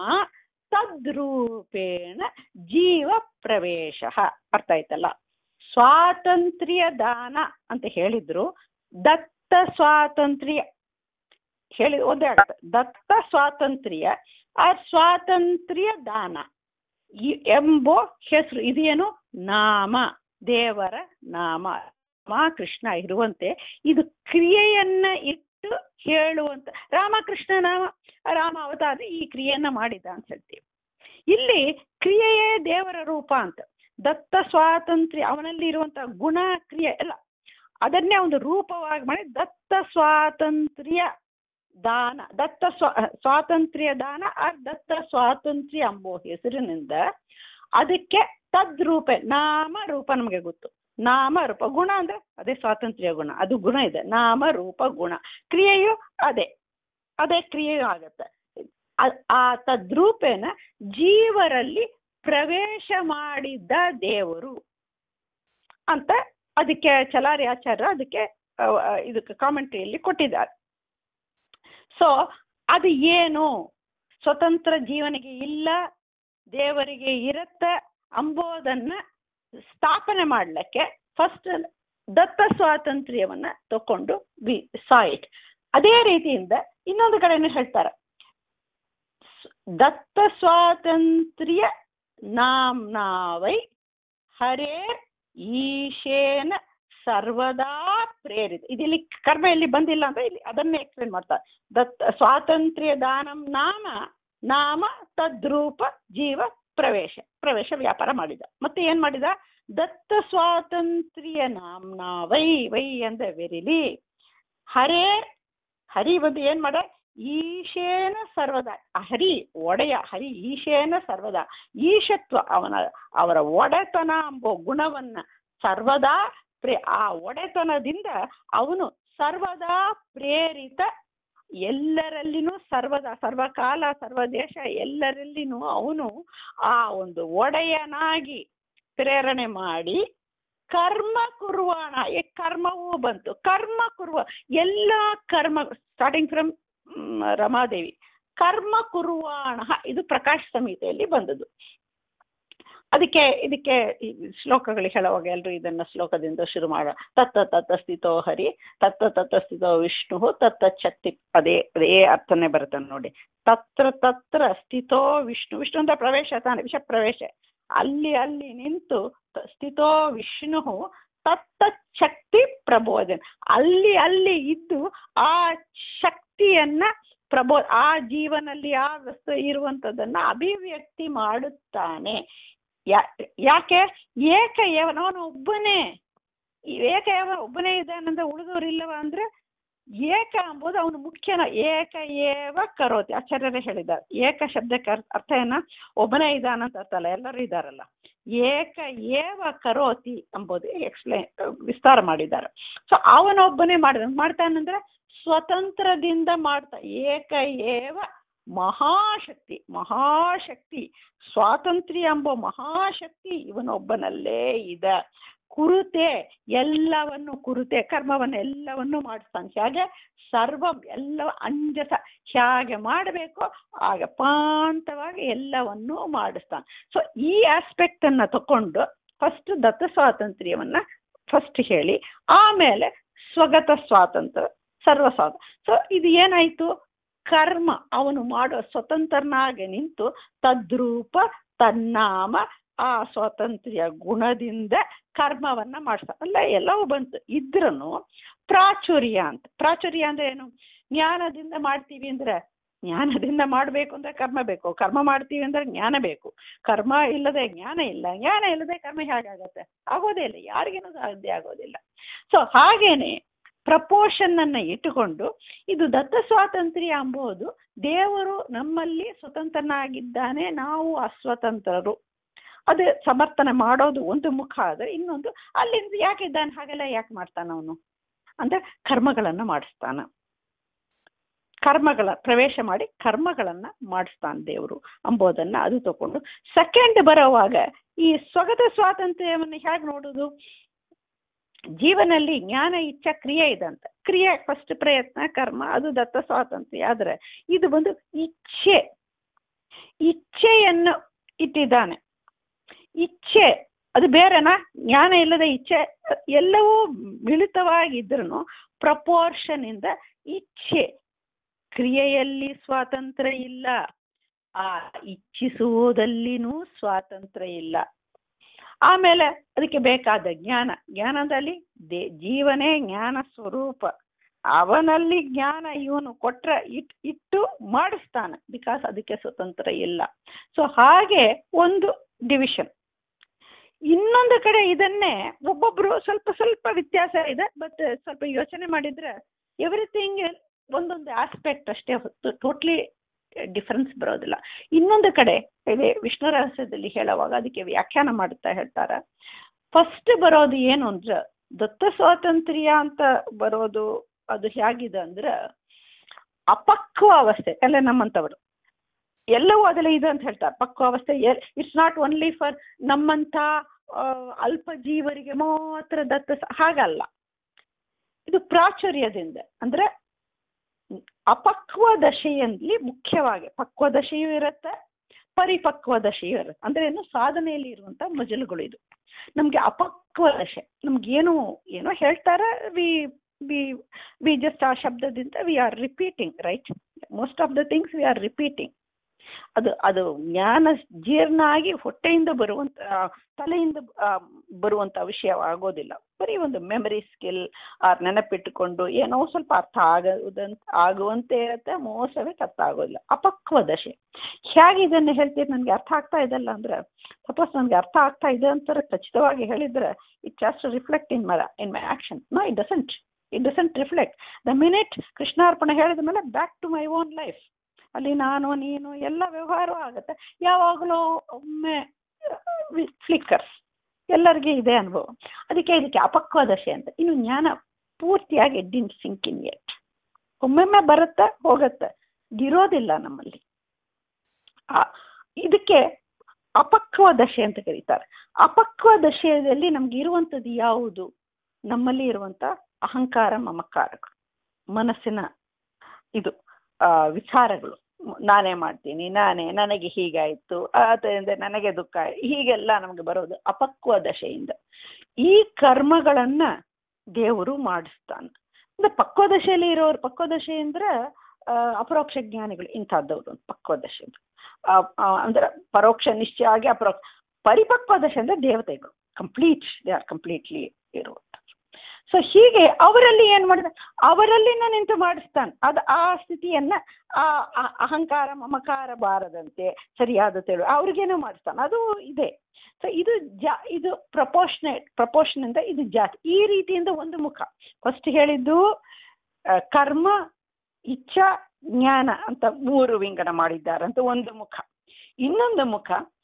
ತದ್ರೂಪೇಣ ಜೀವ ಪ್ರವೇಶ ಅರ್ಥ ಆಯ್ತಲ್ಲ ಸ್ವಾತಂತ್ರ್ಯ ದಾನ ಅಂತ ಹೇಳಿದ್ರು ದತ್ತ ಸ್ವಾತಂತ್ರ್ಯ ಹೇಳಿ ಒಂದೇ ಅರ್ಥ ದತ್ತ ಸ್ವಾತಂತ್ರ್ಯ ಆ ಸ್ವಾತಂತ್ರ್ಯ ದಾನ ಈ- ಎಂಬೋ ಹೆಸರು ಇದೇನು ನಾಮ ದೇವರ ನಾಮ ರಾಮ ಕೃಷ್ಣ ಇರುವಂತೆ ಇದು ಕ್ರಿಯೆಯನ್ನ ಇಟ್ಟು ಹೇಳುವಂತ ರಾಮಕೃಷ್ಣ ನಾಮ ರಾಮ ಅವತಾರ ಈ ಕ್ರಿಯೆಯನ್ನ ಮಾಡಿದ ಅಂತ ಹೇಳ್ತೀವಿ ಇಲ್ಲಿ ಕ್ರಿಯೆಯೇ ದೇವರ ರೂಪ ಅಂತ ದತ್ತ ಸ್ವಾತಂತ್ರ್ಯ ಅವನಲ್ಲಿ ಇರುವಂತ ಗುಣ ಕ್ರಿಯೆ ಎಲ್ಲ ಅದನ್ನೇ ಒಂದು ರೂಪವಾಗಿ ಮಾಡಿ ದತ್ತ ಸ್ವಾತಂತ್ರ್ಯ ದಾನ ದತ್ತ ಸ್ವಾ ಸ್ವಾತಂತ್ರ್ಯ ದಾನ ಆ ದತ್ತ ಸ್ವಾತಂತ್ರ್ಯ ಎಂಬೋ ಹೆಸರಿನಿಂದ ಅದಕ್ಕೆ ತದ್ರೂಪ ನಾಮ ರೂಪ ನಮಗೆ ಗೊತ್ತು ನಾಮ ರೂಪ ಗುಣ ಅಂದ್ರೆ ಅದೇ ಸ್ವಾತಂತ್ರ್ಯ ಗುಣ ಅದು ಗುಣ ಇದೆ ನಾಮ ರೂಪ ಗುಣ ಕ್ರಿಯೆಯು ಅದೇ ಅದೇ ಕ್ರಿಯೆಯು ಆಗತ್ತೆ ಅ- ಆ ತದ್ರೂಪೇನ ಜೀವರಲ್ಲಿ ಪ್ರವೇಶ ಮಾಡಿದ್ದ ದೇವರು ಅಂತ ಅದಕ್ಕೆ ಚಲಾರಿ ಆಚಾರ್ಯ ಅದಕ್ಕೆ ಆ, ಆ, ಇದಕ್ಕೆ ಕಾಮೆಂಟ್ರಿಯಲ್ಲಿ ಕೊಟ್ಟಿದ್ದಾರೆ ಸೊ ಅದು ಏನು ಸ್ವತಂತ್ರ ಜೀವನಿಗೆ ಇಲ್ಲ ದೇವರಿಗೆ ಇರುತ್ತೆ ಅಂಬೋದನ್ನ ಸ್ಥಾಪನೆ ಮಾಡ್ಲಿಕ್ಕೆ ಫಸ್ಟ್ ದತ್ತ ಸ್ವಾತಂತ್ರ್ಯವನ್ನ ತಕೊಂಡು ವಿ ಸಾಯಿಟ್ ಅದೇ ರೀತಿಯಿಂದ ಇನ್ನೊಂದು ಕಡೆನೂ ಹೇಳ್ತಾರೆ ಸ್- ದತ್ತ ಸ್ವಾತಂತ್ರ್ಯ ನಾಮ್ನಾವೈ ಹರೇ ಈಶೇನ ಸರ್ವದಾ ಪ್ರೇರಿತ ಇದಿಲ್ಲಿ ಕರ್ಮ ಇಲ್ಲಿ ಬಂದಿಲ್ಲ ಅಂದ್ರೆ ಇಲ್ಲಿ ಅದನ್ನೇ ಎಕ್ಸ್ಪ್ಲೇನ್ ಮಾಡ್ತಾರೆ ದತ್ತ ಸ್ವಾತಂತ್ರ್ಯ ದಾನಂ ನಾಮ ನಾಮ ತದ್ರೂಪ ಜೀವ ಪ್ರವೇಶ ಪ್ರವೇಶ ವ್ಯಾಪಾರ ಮಾಡಿದ ಮತ್ತೆ ಏನ್ ಮಾಡಿದ ದತ್ತ ಸ್ವಾತಂತ್ರ್ಯ ನಾಮ್ನ ವೈ ವೈ ಅಂದ ಬೆರಿಲಿ ಹರೇ ಹರಿ ಬಂದು ಏನ್ ಮಾಡ ಈಶೇನ ಸರ್ವದ ಹರಿ ಒಡೆಯ ಹರಿ ಈಶೇನ ಸರ್ವದ ಈಶತ್ವ ಅವನ ಅವರ ಒಡೆತನ ಎಂಬ ಗುಣವನ್ನ ಸರ್ವದಾ ಪ್ರೇ ಆ ಒಡೆತನದಿಂದ ಅವನು ಸರ್ವದಾ ಪ್ರೇರಿತ ಎಲ್ಲರಲ್ಲಿನೂ ಸರ್ವದ ಸರ್ವಕಾಲ ಸರ್ವದೇಶ ಎಲ್ಲರಲ್ಲಿನೂ ಅವನು ಆ ಒಂದು ಒಡೆಯನಾಗಿ ಪ್ರೇರಣೆ ಮಾಡಿ ಕರ್ಮ ಕುರುವಾಣ ಈ ಕರ್ಮವೂ ಬಂತು ಕರ್ಮ ಕುರುವ ಎಲ್ಲ ಕರ್ಮ ಸ್ಟಾರ್ಟಿಂಗ್ ಫ್ರಮ್ ರಮಾದೇವಿ ಕರ್ಮ ಕುರುವಾಣ ಇದು ಪ್ರಕಾಶ ಸಂಹಿತೆಯಲ್ಲಿ ಬಂದದ್ದು ಅದಕ್ಕೆ ಇದಕ್ಕೆ ಈ ಶ್ಲೋಕಗಳಿಗೆ ಹೇಳುವಾಗ ಎಲ್ಲರೂ ಇದನ್ನ ಶ್ಲೋಕದಿಂದ ಶುರು ಮಾಡ ತತ್ತ ತತ್ತ ಸ್ಥಿತೋ ಹರಿ ತತ್ತ ತತ್ತ ಸ್ಥಿತೋ ವಿಷ್ಣು ತತ್ತ ಶಕ್ತಿ ಅದೇ ಅದೇ ಅರ್ಥನೇ ಬರುತ್ತೆ ನೋಡಿ ತತ್ರ ತತ್ರ ಸ್ಥಿತೋ ವಿಷ್ಣು ವಿಷ್ಣು ಅಂತ ಪ್ರವೇಶ ತಾನೆ ವಿಷ ಪ್ರವೇಶ ಅಲ್ಲಿ ಅಲ್ಲಿ ನಿಂತು ತ- ಸ್ಥಿತೋ ವಿಷ್ಣು ತತ್ತ ಶಕ್ತಿ ಪ್ರಬೋಧನೆ ಅಲ್ಲಿ ಅಲ್ಲಿ ಇದ್ದು ಆ ಶಕ್ತಿಯನ್ನ ಪ್ರಬೋ ಆ ಜೀವನಲ್ಲಿ ಆ ವಸ್ತು ಇರುವಂತದನ್ನ ಅಭಿವ್ಯಕ್ತಿ ಮಾಡುತ್ತಾನೆ ಯಾ- ಯಾಕೆ ಏಕ ಅವನು ಒಬ್ಬನೇ ಈ ಏಕ ಯಾವ ಒಬ್ಬನೇ ಇದ್ದಾನಂದ್ರೆ ಉಳಿದವರು ಇಲ್ಲವ ಅಂದ್ರೆ ಏಕ ಎಂಬುದು ಅವನು ಮುಖ್ಯನ ಏಕ ಏವ ಕರೋತಿ ಆಚಾರ್ಯರೇ ಹೇಳಿದ್ದಾರೆ ಏಕ ಶಬ್ದಕ್ಕೆ ಅರ್ಥ ಅರ್ಥ ಏನ ಒಬ್ಬನೇ ಇದ್ದಾನಂತ ಅರ್ಥ ಅಲ್ಲ ಎಲ್ಲರೂ ಇದ್ದಾರಲ್ಲ ಏಕ ಏವ ಕರೋತಿ ಎಂಬುದು ಎಕ್ಸ್ಪ್ಲೈನ್ ವಿಸ್ತಾರ ಮಾಡಿದ್ದಾರೆ ಸೊ ಅವನೊಬ್ಬನೇ ಮಾಡಿದ ಮಾಡ್ತಾನಂದ್ರೆ ಸ್ವತಂತ್ರದಿಂದ ಮಾಡ್ತಾ ಏಕ ಏವ ಮಹಾಶಕ್ತಿ ಮಹಾಶಕ್ತಿ ಸ್ವಾತಂತ್ರ್ಯ ಎಂಬ ಮಹಾಶಕ್ತಿ ಇವನೊಬ್ಬನಲ್ಲೇ ಇದೆ ಕುರುತೆ ಎಲ್ಲವನ್ನು ಕುರುತೆ ಕರ್ಮವನ್ನು ಎಲ್ಲವನ್ನು ಮಾಡಿಸ್ತಾನೆ ಹೇಗೆ ಸರ್ವ ಎಲ್ಲ ಅಂಜಸ ಹೇಗೆ ಮಾಡಬೇಕು ಹಾಗೆ ಪಾಂತವಾಗಿ ಎಲ್ಲವನ್ನೂ ಮಾಡಿಸ್ತಾನೆ ಸೊ ಈ ಆಸ್ಪೆಕ್ಟ್ ಅನ್ನ ತಕೊಂಡು ಫಸ್ಟ್ ದತ್ತ ಸ್ವಾತಂತ್ರ್ಯವನ್ನ ಫಸ್ಟ್ ಹೇಳಿ ಆಮೇಲೆ ಸ್ವಗತ ಸ್ವಾತಂತ್ರ್ಯ ಸರ್ವ ಸ್ವಾತಂತ್ರ್ಯ ಸೊ ಇದು ಏನಾಯ್ತು ಕರ್ಮ ಅವನು ಮಾಡೋ ಸ್ವತಂತ್ರನಾಗಿ ನಿಂತು ತದ್ರೂಪ ತನ್ನಾಮ ಆ ಸ್ವಾತಂತ್ರ್ಯ ಗುಣದಿಂದ ಕರ್ಮವನ್ನ ಮಾಡ್ಸ ಅಲ್ಲ ಎಲ್ಲವೂ ಬಂತು ಇದ್ರೂ ಪ್ರಾಚುರ್ಯ ಅಂತ ಪ್ರಾಚುರ್ಯ ಅಂದ್ರೆ ಏನು ಜ್ಞಾನದಿಂದ ಮಾಡ್ತೀವಿ ಅಂದ್ರೆ ಜ್ಞಾನದಿಂದ ಮಾಡಬೇಕು ಅಂದ್ರೆ ಕರ್ಮ ಬೇಕು ಕರ್ಮ ಮಾಡ್ತೀವಿ ಅಂದ್ರೆ ಜ್ಞಾನ ಬೇಕು ಕರ್ಮ ಇಲ್ಲದೆ ಜ್ಞಾನ ಇಲ್ಲ ಜ್ಞಾನ ಇಲ್ಲದೆ ಕರ್ಮ ಹೇಗಾಗತ್ತೆ ಆಗೋದೇ ಇಲ್ಲ ಯಾರಿಗೇನೂ ಸಾಧ್ಯ ಆಗೋದಿಲ್ಲ ಸೊ ಹಾಗೇನೆ ಪ್ರಪೋಷನ್ ಅನ್ನ ಇಟ್ಟುಕೊಂಡು ಇದು ದತ್ತ ಸ್ವಾತಂತ್ರ್ಯ ಎಂಬುದು ದೇವರು ನಮ್ಮಲ್ಲಿ ಸ್ವತಂತ್ರನಾಗಿದ್ದಾನೆ ನಾವು ಅಸ್ವತಂತ್ರರು ಅದು ಸಮರ್ಥನೆ ಮಾಡೋದು ಒಂದು ಮುಖ ಆದರೆ ಇನ್ನೊಂದು ಅಲ್ಲಿಂದ ಯಾಕೆ ಇದ್ದಾನೆ ಹಾಗೆಲ್ಲ ಯಾಕೆ ಮಾಡ್ತಾನ ಅವನು ಅಂದ್ರೆ ಕರ್ಮಗಳನ್ನ ಮಾಡಿಸ್ತಾನ ಕರ್ಮಗಳ ಪ್ರವೇಶ ಮಾಡಿ ಕರ್ಮಗಳನ್ನ ಮಾಡಿಸ್ತಾನೆ ದೇವರು ಅಂಬೋದನ್ನ ಅದು ತಕೊಂಡು ಸೆಕೆಂಡ್ ಬರೋವಾಗ ಈ ಸ್ವಗತ ಸ್ವಾತಂತ್ರ್ಯವನ್ನು ಹೇಗೆ ನೋಡುದು ಜೀವನಲ್ಲಿ ಜ್ಞಾನ ಇಚ್ಛಾ ಕ್ರಿಯೆ ಇದೆ ಅಂತ ಕ್ರಿಯೆ ಫಸ್ಟ್ ಪ್ರಯತ್ನ ಕರ್ಮ ಅದು ದತ್ತ ಸ್ವಾತಂತ್ರ್ಯ ಆದ್ರೆ ಇದು ಬಂದು ಇಚ್ಛೆ ಇಚ್ಛೆಯನ್ನು ಇಟ್ಟಿದ್ದಾನೆ ಇಚ್ಛೆ ಅದು ಬೇರೆನಾ ಜ್ಞಾನ ಇಲ್ಲದ ಇಚ್ಛೆ ಎಲ್ಲವೂ ಮಿಳಿತವಾಗಿದ್ರು ಪ್ರಪೋರ್ಷನ್ ಇಂದ ಇಚ್ಛೆ ಕ್ರಿಯೆಯಲ್ಲಿ ಸ್ವಾತಂತ್ರ್ಯ ಇಲ್ಲ ಆ ಇಚ್ಛಿಸುವುದಲ್ಲಿನೂ ಸ್ವಾತಂತ್ರ್ಯ ಇಲ್ಲ ಆಮೇಲೆ ಅದಕ್ಕೆ ಬೇಕಾದ ಜ್ಞಾನ ಜ್ಞಾನದಲ್ಲಿ ದೇ ಜೀವನೇ ಜ್ಞಾನ ಸ್ವರೂಪ ಅವನಲ್ಲಿ ಜ್ಞಾನ ಇವನು ಕೊಟ್ರೆ ಇಟ್ ಇಟ್ಟು ಮಾಡಿಸ್ತಾನೆ ಬಿಕಾಸ್ ಅದಕ್ಕೆ ಸ್ವತಂತ್ರ ಇಲ್ಲ ಸೊ ಹಾಗೆ ಒಂದು ಡಿವಿಷನ್ ಇನ್ನೊಂದು ಕಡೆ ಇದನ್ನೇ ಒಬ್ಬೊಬ್ರು ಸ್ವಲ್ಪ ಸ್ವಲ್ಪ ವ್ಯತ್ಯಾಸ ಇದೆ ಬಟ್ ಸ್ವಲ್ಪ ಯೋಚನೆ ಮಾಡಿದ್ರೆ ಎವ್ರಿಥಿಂಗ್ ಒಂದೊಂದು ಆಸ್ಪೆಕ್ಟ್ ಅಷ್ಟೇ ಹೊತ್ತು ಟೋಟ್ಲಿ ಡಿಫರೆನ್ಸ್ ಬರೋದಿಲ್ಲ ಇನ್ನೊಂದು ಕಡೆ ಇದೆ ವಿಷ್ಣು ರಹಸ್ಯದಲ್ಲಿ ಹೇಳುವಾಗ ಅದಕ್ಕೆ ವ್ಯಾಖ್ಯಾನ ಮಾಡುತ್ತಾ ಹೇಳ್ತಾರೆ ಫಸ್ಟ್ ಬರೋದು ಏನು ಅಂದ್ರೆ ದತ್ತ ಸ್ವಾತಂತ್ರ್ಯ ಅಂತ ಬರೋದು ಅದು ಹೇಗಿದೆ ಅಂದ್ರೆ ಅಪಕ್ವ ಅವಸ್ಥೆ ಎಲ್ಲ ನಮ್ಮಂತವರು ಎಲ್ಲವೂ ಅದೆಲ್ಲ ಇದೆ ಅಂತ ಹೇಳ್ತಾರೆ ಪಕ್ವ ಅವಸ್ಥೆ ಇಟ್ಸ್ ನಾಟ್ ಓನ್ಲಿ ಫಾರ್ ನಮ್ಮಂತ ಅಲ್ಪ ಜೀವರಿಗೆ ಮಾತ್ರ ದತ್ತ ಸ- ಹಾಗಲ್ಲ ಇದು ಪ್ರಾಚುರ್ಯದಿಂದ ಅಂದ್ರೆ ಅಪಕ್ವ ದಶೆಯಲ್ಲಿ ಮುಖ್ಯವಾಗಿ ಪಕ್ವ ದಶೆಯೂ ಇರುತ್ತೆ ಪರಿಪಕ್ವ ದಶೆಯೂ ಇರುತ್ತೆ ಅಂದ್ರೆ ಏನು ಸಾಧನೆಯಲ್ಲಿ ಇರುವಂತ ಮಜಲುಗಳು ಇದು ನಮ್ಗೆ ಅಪಕ್ವ ದಶೆ ನಮ್ಗೇನು ಏನೋ ಹೇಳ್ತಾರೆ ವಿ ವಿ ವಿ ಜಸ್ಟ್ ಆ ಶಬ್ದದಿಂದ we are repeating right most of the things we are repeating ಅದು ಅದು ಜ್ಞಾನ ಜೀರ್ಣ ಆಗಿ ಹೊಟ್ಟೆಯಿಂದ ಬರುವಂತ ಆ, ತಲೆಯಿಂದ ಆ, ಬರುವಂತ ವಿಷಯ ಆಗೋದಿಲ್ಲ ಬರೀ ಒಂದು ಮೆಮರಿ ಸ್ಕಿಲ್ ಆ ನೆನಪಿಟ್ಟುಕೊಂಡು ಏನೋ ಸ್ವಲ್ಪ ಅರ್ಥ ಆಗುದಂತ ಆಗುವಂತೆ ಇರುತ್ತೆ ಮೋಸ್ಟ್ ಆಫ್ ಇಟ್ ಅರ್ಥ ಆಗೋದಿಲ್ಲ ಅಪಕ್ವ ದಶೆ ಹೇಗೆ ಇದನ್ನು ಹೇಳ್ತೀರಿ ನನಗೆ ಅರ್ಥ ಆಗ್ತಾ ಇದಲ್ಲ ಅಂದ್ರೆ ಸಪೋಸ್ ನನಗೆ ಅರ್ಥ ಆಗ್ತಾ ಇದೆ ಅಂತ ಖಚಿತವಾಗಿ ಹೇಳಿದ್ರೆ it just reflect in my in my action no it doesn't it doesn't reflect the minute ಕೃಷ್ಣಾರ್ಪಣೆ ಹೇಳಿದ ಮೇಲೆ back to my own life ಅಲ್ಲಿ ನಾನು ನೀನು ಎಲ್ಲ ವ್ಯವಹಾರ ಆಗುತ್ತೆ ಯಾವಾಗಲೂ ಒಮ್ಮೆ ಫ್ಲಿಕ್ಕರ್ಸ್ ಎಲ್ಲರಿಗೆ ಇದೆ ಅನುಭವ ಅದಕ್ಕೆ ಇದಕ್ಕೆ ಅಪಕ್ವ ದಶೆ ಅಂತ ಇನ್ನು ಜ್ಞಾನ ಪೂರ್ತಿಯಾಗಿ ಡಿಂಟ್ ಸಿಂಕ್ ಇನ್ ಎಟ್ ಒಮ್ಮೊಮ್ಮೆ ಬರುತ್ತೆ ಹೋಗುತ್ತೆ ಇರೋದಿಲ್ಲ ನಮ್ಮಲ್ಲಿ ಆ, ಇದಕ್ಕೆ ಅಪಕ್ವ ದಶೆ ಅಂತ ಕರೀತಾರೆ ಅಪಕ್ವ ದಶೆಯಲ್ಲಿ ನಮ್ಗೆ ಇರುವಂತದ್ದು ಯಾವುದು ನಮ್ಮಲ್ಲಿ ಇರುವಂತ ಅಹಂಕಾರ ಮಮಕಾರಗಳು ಮನಸ್ಸಿನ ಇದು ಆ, ವಿಚಾರಗಳು ನಾನೇ ಮಾಡ್ತೀನಿ ನಾನೇ ನನಗೆ ಹೀಗಾಯ್ತು ಅದರಿಂದ ನನಗೆ ದುಃಖ ಆಯ್ತು ಹೀಗೆಲ್ಲ ನಮ್ಗೆ ಬರೋದು ಅಪಕ್ವ ದಶೆಯಿಂದ ಈ ಕರ್ಮಗಳನ್ನ ದೇವರು ಮಾಡಿಸ್ತಾನೆ ಅಂದ್ರೆ ಪಕ್ವ ದಶೆಯಲ್ಲಿ ಇರೋರು ಪಕ್ವ ದಶೆ ಅಂದ್ರೆ ಆ, ಅಪರೋಕ್ಷ ಜ್ಞಾನಿಗಳು ಇಂಥದ್ದವ್ರು ಪಕ್ವ ದಶೆ ಅಂತ ಆ, ಆ, ಅಂದ್ರೆ ಪರೋಕ್ಷ ನಿಶ್ಚಯ ಆಗಿ ಅಪರೋಕ್ಷ ಪರಿಪಕ್ವ ದಶೆ ಅಂದ್ರೆ ದೇವತೆಗಳು ಕಂಪ್ಲೀಟ್ ದೇ ಆರ್ ಕಂಪ್ಲೀಟ್ಲಿ ಇರುವಂತ ಸೊ ಹೀಗೆ ಅವರಲ್ಲಿ ಏನ್ ಮಾಡಿದ ಅವರಲ್ಲಿನ ನಿಂತು ಮಾಡಿಸ್ತಾನೆ ಅದು ಆ ಸ್ಥಿತಿಯನ್ನ ಆ ಆ- ಅಹಂಕಾರ ಮಮಕಾರ ಬಾರದಂತೆ ಸರಿಯಾದ ತಿಳು ಅವ್ರಿಗೇನೋ ಮಾಡಿಸ್ತಾನೆ ಅದು ಇದೆ ಸೊ ಇದು ಜಾ ಇದು ಪ್ರಪೋರ್ಷನೇಟ್ ಪ್ರಪೋರ್ಷನ್ ಅಂತ ಇದು ಜಾತಿ ಈ ರೀತಿಯಿಂದ ಒಂದು ಮುಖ ಫಸ್ಟ್ ಹೇಳಿದ್ದು ಆ, ಕರ್ಮ ಇಚ್ಛಾ ಜ್ಞಾನ ಅಂತ ಮೂರು ವಿಂಗಡ ಮಾಡಿದ್ದಾರೆ ಅಂತ ಒಂದು ಮುಖ ಇನ್ನೊಂದು ಮುಖ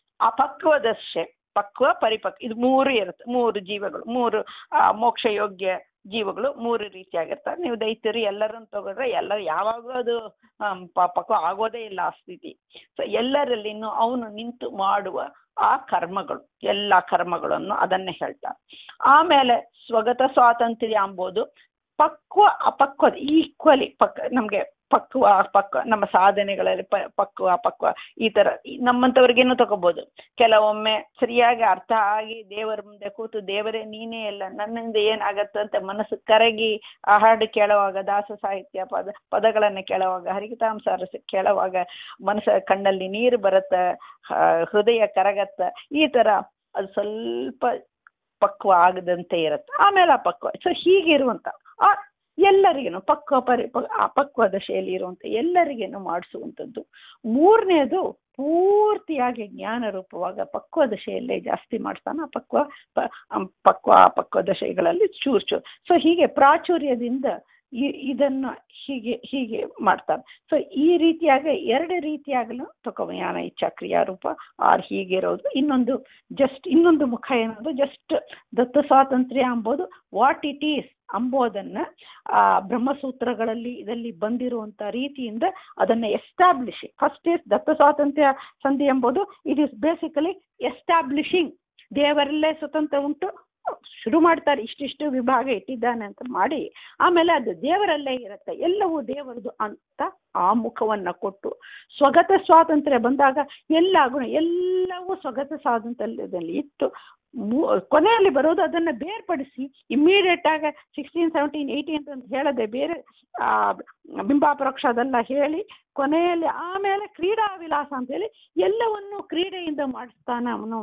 ಅಪಕ್ವದಶೆ ಪಕ್ವ ಪರಿಪಕ್ವ ಇದು ಮೂರು ಇರುತ್ತೆ ಮೂರು ಜೀವಗಳು ಮೂರು ಆ, ಮೋಕ್ಷ ಯೋಗ್ಯ ಜೀವಗಳು ಮೂರು ರೀತಿಯಾಗಿರ್ತವೆ ನೀವು ದೈತ್ಯರು ಎಲ್ಲರನ್ನು ತಗೊಂಡ್ರೆ ಎಲ್ಲರೂ ಯಾವಾಗೂ ಅದು ಆಮ್, ಪ- ಪಕ್ವ ಆಗೋದೇ ಇಲ್ಲ ಆ ಸ್ಥಿತಿ ಸೊ ಎಲ್ಲರಲ್ಲಿನೂ ಅವನು ನಿಂತು ಮಾಡುವ ಆ ಕರ್ಮಗಳು ಎಲ್ಲ ಕರ್ಮಗಳನ್ನು ಅದನ್ನೇ ಹೇಳ್ತಾರೆ ಆಮೇಲೆ ಸ್ವಗತ ಸ್ವಾತಂತ್ರ್ಯ ಅಂಬೋದು ಪಕ್ವ ಅಪಕ್ವದ ಈಕ್ವಲಿ ಪಕ್ ನಮ್ಗೆ ಪಕ್ವ ಅಪಕ್ವ ನಮ್ಮ ಸಾಧನೆಗಳಲ್ಲಿ ಪ ಪಕ್ವ ಅಪಕ್ವ ಈ ತರ ಈ- ನಮ್ಮಂತವ್ರಿಗೇನು ತಗೋಬಹುದು ಕೆಲವೊಮ್ಮೆ ಸರಿಯಾಗಿ ಅರ್ಥ ಆಗಿ ದೇವರ ಮುಂದೆ ಕೂತು ದೇವರೇ ನೀನೇ ಎಲ್ಲ ನನ್ನಿಂದ ಏನಾಗತ್ತೆ ಅಂತ ಮನಸ್ಸು ಕರಗಿ ಆ ಹಾಡು ಕೇಳುವಾಗ ದಾಸ ಸಾಹಿತ್ಯ ಪದ ಪದಗಳನ್ನ ಕೇಳುವಾಗ ಹರಿಕತಾಂಸ ರಸ ಕೇಳುವಾಗ ಮನಸ್ಸ ಕಣ್ಣಲ್ಲಿ ನೀರು ಬರುತ್ತೆ ಹ- ಹೃದಯ ಕರಗತ್ತ ಈ ತರ ಅದು ಸ್ವಲ್ಪ ಪಕ್ವ ಆಗದಂತೆ ಇರುತ್ತೆ ಆಮೇಲೆ ಅಪಕ್ವ ಸೊ ಹೀಗಿರುವಂತ ಆ ಎಲ್ಲರಿಗೇನು ಪಕ್ವ ಪರಿ ಪ- ಅಪಕ್ವ ದಶೆಯಲ್ಲಿ ಇರುವಂತ ಎಲ್ಲರಿಗೇನು ಮಾಡಿಸುವಂಥದ್ದು ಮೂರನೇದು ಪೂರ್ತಿಯಾಗಿ ಜ್ಞಾನ ರೂಪವಾಗ ಪಕ್ವ ದಶೆಯಲ್ಲೇ ಜಾಸ್ತಿ ಮಾಡ್ತಾನೆ ಅಪಕ್ವ ಪ- ಅಂ- ಪಕ್ವ ಅಪಕ್ವ ದಶೆಗಳಲ್ಲಿ ಚೂರ್ ಚೂರ್ ಸೊ ಹೀಗೆ ಪ್ರಾಚುರ್ಯದಿಂದ ಇ- ಇದನ್ನ ಹೀಗೆ ಹೀಗೆ ಮಾಡ್ತಾರೆ ಸೊ ಈ ರೀತಿಯಾಗಿ ಎರಡು ರೀತಿಯಾಗಲು ತಗೊಳ್ಯಾನ ಇಚ್ಛಾ ಕ್ರಿಯಾರೂಪ ಆರ್ ಹೀಗಿರೋದು ಇನ್ನೊಂದು ಜಸ್ಟ್ ಇನ್ನೊಂದು ಮುಖ ಏನದು ಜಸ್ಟ್ ದತ್ತ ಸ್ವಾತಂತ್ರ್ಯ ಅಂಬೋದು ವಾಟ್ ಇಟ್ ಈಸ್ ಅಂಬೋದನ್ನ ಆ ಬ್ರಹ್ಮಸೂತ್ರಗಳಲ್ಲಿ ಇದರಲ್ಲಿ ಬಂದಿರುವಂತ ರೀತಿಯಿಂದ ಅದನ್ನ ಎಸ್ಟಾಬ್ಲಿಷ್ ಫಸ್ಟ್ ಇಸ್ ದತ್ತ ಸ್ವಾತಂತ್ರ್ಯ ಸಂಧಿ ಎಂಬುದು ಇಟ್ ಇಸ್ ಬೇಸಿಕಲಿ ಎಸ್ಟಾಬ್ಲಿಷಿಂಗ್ ದೇವರಲ್ಲೇ ಸ್ವತಂತ್ರ ಉಂಟು ಶುರು ಮಾಡ್ತಾರೆ ಇಷ್ಟಿಷ್ಟು ವಿಭಾಗ ಇಟ್ಟಿದ್ದಾನೆ ಅಂತ ಮಾಡಿ ಆಮೇಲೆ ಅದು ದೇವರಲ್ಲೇ ಇರುತ್ತೆ ಎಲ್ಲವೂ ದೇವರದು ಅಂತ ಆ ಮುಖವನ್ನ ಕೊಟ್ಟು ಸ್ವಗತ ಸ್ವಾತಂತ್ರ್ಯ ಬಂದಾಗ ಎಲ್ಲ ಗುಣ ಎಲ್ಲವೂ ಸ್ವಗತ ಸ್ವಾತಂತ್ರ್ಯದಲ್ಲಿ ಇತ್ತು ಮೂ- ಕೊನೆಯಲ್ಲಿ ಬರೋದು ಅದನ್ನ ಬೇರ್ಪಡಿಸಿ ಇಮ್ಮಿಡಿಯೇಟ್ ಆಗ ಸಿಕ್ಸ್ಟೀನ್ ಸೆವೆಂಟೀನ್ ಏಯ್ಟೀನ್ ಅಂತ ಹೇಳದೆ ಬೇರೆ ಆ ಬಿಂಬಾಪರೋಕ್ಷ ಅದೆಲ್ಲ ಹೇಳಿ ಕೊನೆಯಲ್ಲಿ ಆಮೇಲೆ ಕ್ರೀಡಾ ವಿಲಾಸ ಅಂತ ಹೇಳಿ ಎಲ್ಲವನ್ನೂ ಕ್ರೀಡೆಯಿಂದ ಮಾಡಿಸ್ತಾನೆ ಅವನು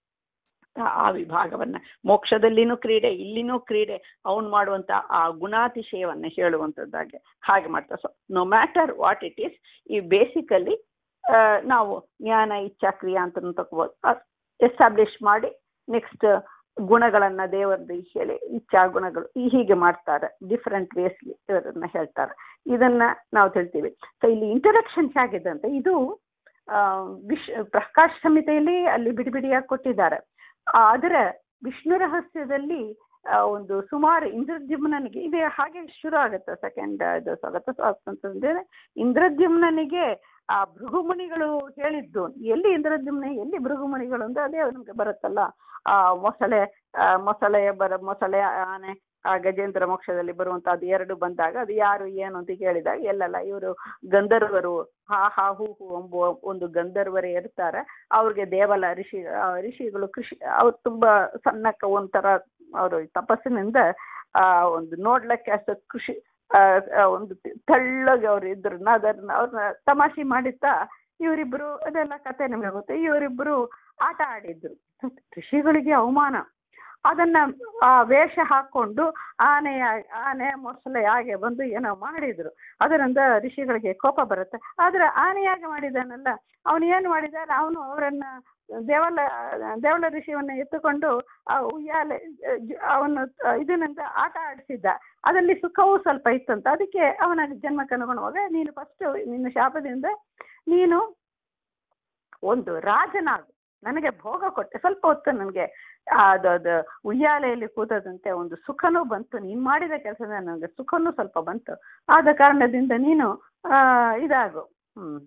ಆ- ಆ ವಿಭಾಗವನ್ನ ಮೋಕ್ಷದಲ್ಲಿನೂ ಕ್ರೀಡೆ ಇಲ್ಲಿನೂ ಕ್ರೀಡೆ ಅವನು ಮಾಡುವಂತ ಆ ಗುಣಾತಿಶಯವನ್ನ ಹೇಳುವಂಥದ್ದಾಗೆ ಹಾಗೆ ಮಾಡ್ತಾರೆ so no matter what it is ಈ ಬೇಸಿಕಲಿ ನಾವು ಜ್ಞಾನ ಇಚ್ಛಾ ಕ್ರಿಯಾ ಅಂತ ತಗೋಬೋದು ಎಸ್ಟಾಬ್ಲಿಷ್ ಮಾಡಿ ನೆಕ್ಸ್ಟ್ ಗುಣಗಳನ್ನ ದೇವರದ್ದು ಹೇಳಿ ಇಚ್ಛಾ ಗುಣಗಳು ಈ ಹೀಗೆ ಮಾಡ್ತಾರೆ ಡಿಫ್ರೆಂಟ್ ವೇಸ್ಲಿ ಇವರನ್ನ ಹೇಳ್ತಾರೆ ಇದನ್ನ ನಾವು ತಿಳ್ತೀವಿ ಸೊ ಇಲ್ಲಿ ಇಂಟ್ರಡಕ್ಷನ್ ಹೇಗಿದೆ ಅಂತ ಇದು ಆ, ವಿಶ್ ಪ್ರಕಾಶ್ ಸಂಹಿತೆಯಲ್ಲಿ ಅಲ್ಲಿ ಬಿಡಿ ಬಿಡಿಯಾಗಿ ಕೊಟ್ಟಿದ್ದಾರೆ ಆದರೆ ವಿಷ್ಣು ರಹಸ್ಯದಲ್ಲಿ ಆ, ಒಂದು ಸುಮಾರು ಇಂದ್ರದ್ಯುಮ್ನನಿಗೆ ಇದೆ ಹಾಗೆ ಶುರು ಆಗುತ್ತೆ ಸೆಕೆಂಡ್ ಇದು ಸ್ವಗತ ಸ್ವಾತಂತ್ರ್ಯ ಇಂದ್ರದ್ಯುಮ್ನನಿಗೆ ಆ ಭೃಗುಮುನಿಗಳು ಹೇಳಿದ್ದು ಎಲ್ಲಿ ಇಂದ್ರದ್ಯುಮ್ನ ಎಲ್ಲಿ ಭೃಗುಮುನಿಗಳು ಅಂದ್ರೆ ಅದೇ ನಮ್ಗೆ ಬರುತ್ತಲ್ಲ ಆ ಮೊಸಳೆ ಆ, ಮೊಸಳೆಯ ಬರ ಮೊಸಳೆ ಆನೆ ಆ ಗಜೇಂದ್ರ ಮೋಕ್ಷದಲ್ಲಿ ಬರುವಂತ ಅದು ಎರಡು ಬಂದಾಗ ಅದು ಯಾರು ಏನು ಅಂತ ಕೇಳಿದಾಗ ಎಲ್ಲಲ್ಲ ಇವರು ಗಂಧರ್ವರು ಹಾ ಹಾ ಹೂ ಹೂ ಎಂಬುವ ಒಂದು ಗಂಧರ್ವರೇ ಇರ್ತಾರೆ ಅವ್ರಿಗೆ ದೇವಲ ಋಷಿ ಆ, ಋಷಿಗಳು ಕೃಷಿ ಅವ್ರು ತುಂಬಾ ಸಣ್ಣಕ್ಕ ಒಂಥರ ಅವರು ತಪಸ್ಸಿನಿಂದ ಆ ಒಂದು ನೋಡ್ಲಿಕ್ಕೆ ಅಷ್ಟು ಖುಷಿ ಆ, ಆ, ಒಂದು ತಿ- ತೆಳ್ಳಗೆ ಅವ್ರು ಇದ್ರು ಅದನ್ನ ಅವ್ರನ್ನ ತಮಾಷೆ ಮಾಡಿಸ್ತಾ ಇವರಿಬ್ರು ಅದೆಲ್ಲ ಕತೆ ನಿಮಗೆ ಗೊತ್ತೆ ಇವರಿಬ್ರು ಆಟ ಆಡಿದ್ರು ಋಷಿಗಳಿಗೆ ಅವಮಾನ ಅದನ್ನ ಆ ವೇಷ ಹಾಕೊಂಡು ಆನೆಯ ಆನೆ ಮೊಸಳೆ ಹಾಗೆ ಬಂದು ಏನೋ ಮಾಡಿದ್ರು ಅದರಿಂದ ಋಷಿಗಳಿಗೆ ಕೋಪ ಬರುತ್ತೆ ಆದ್ರೆ ಆನೆಯಾಗಿ ಮಾಡಿದಾನಲ್ಲ ಅವನು ಏನು ಮಾಡಿದಾನೆ ಅವನು ಅವರನ್ನ ದೇವಲ ದೇವಲ ಋಷಿಯನ್ನ ಎತ್ತುಕೊಂಡು ಆ ಉಯ್ಯಾಲೆ ಜ- ಅವನು ಇದರಿಂದ ಆಟ ಆಡಿಸಿದ್ದ ಅದರಲ್ಲಿ ಸುಖವೂ ಸ್ವಲ್ಪ ಇತ್ತಂತ ಅದಕ್ಕೆ ಅವನ ಜನ್ಮಕ್ಕೆ ಅನುಗುಣವಾಗ ನೀನು ಫಸ್ಟ್ ನಿನ್ನ ಶಾಪದಿಂದ ನೀನು ಒಂದು ರಾಜನಾಗು ನನಗೆ ಭೋಗ ಕೊಟ್ಟೆ ಸ್ವಲ್ಪ ಹೊತ್ತು ನನಗೆ ಅದು ಅದು ಉಯ್ಯಾಲೆಯಲ್ಲಿ ಕೂತದಂತೆ ಒಂದು ಸುಖನೂ ಬಂತು ನೀನು ಮಾಡಿದ ಕೆಲಸದಿಂದ ನನಗೆ ಸುಖನೂ ಸ್ವಲ್ಪ ಬಂತು ಆದ ಕಾರಣದಿಂದ ನೀನು ಆ, ಇದಾಗು ಹ್ಮ್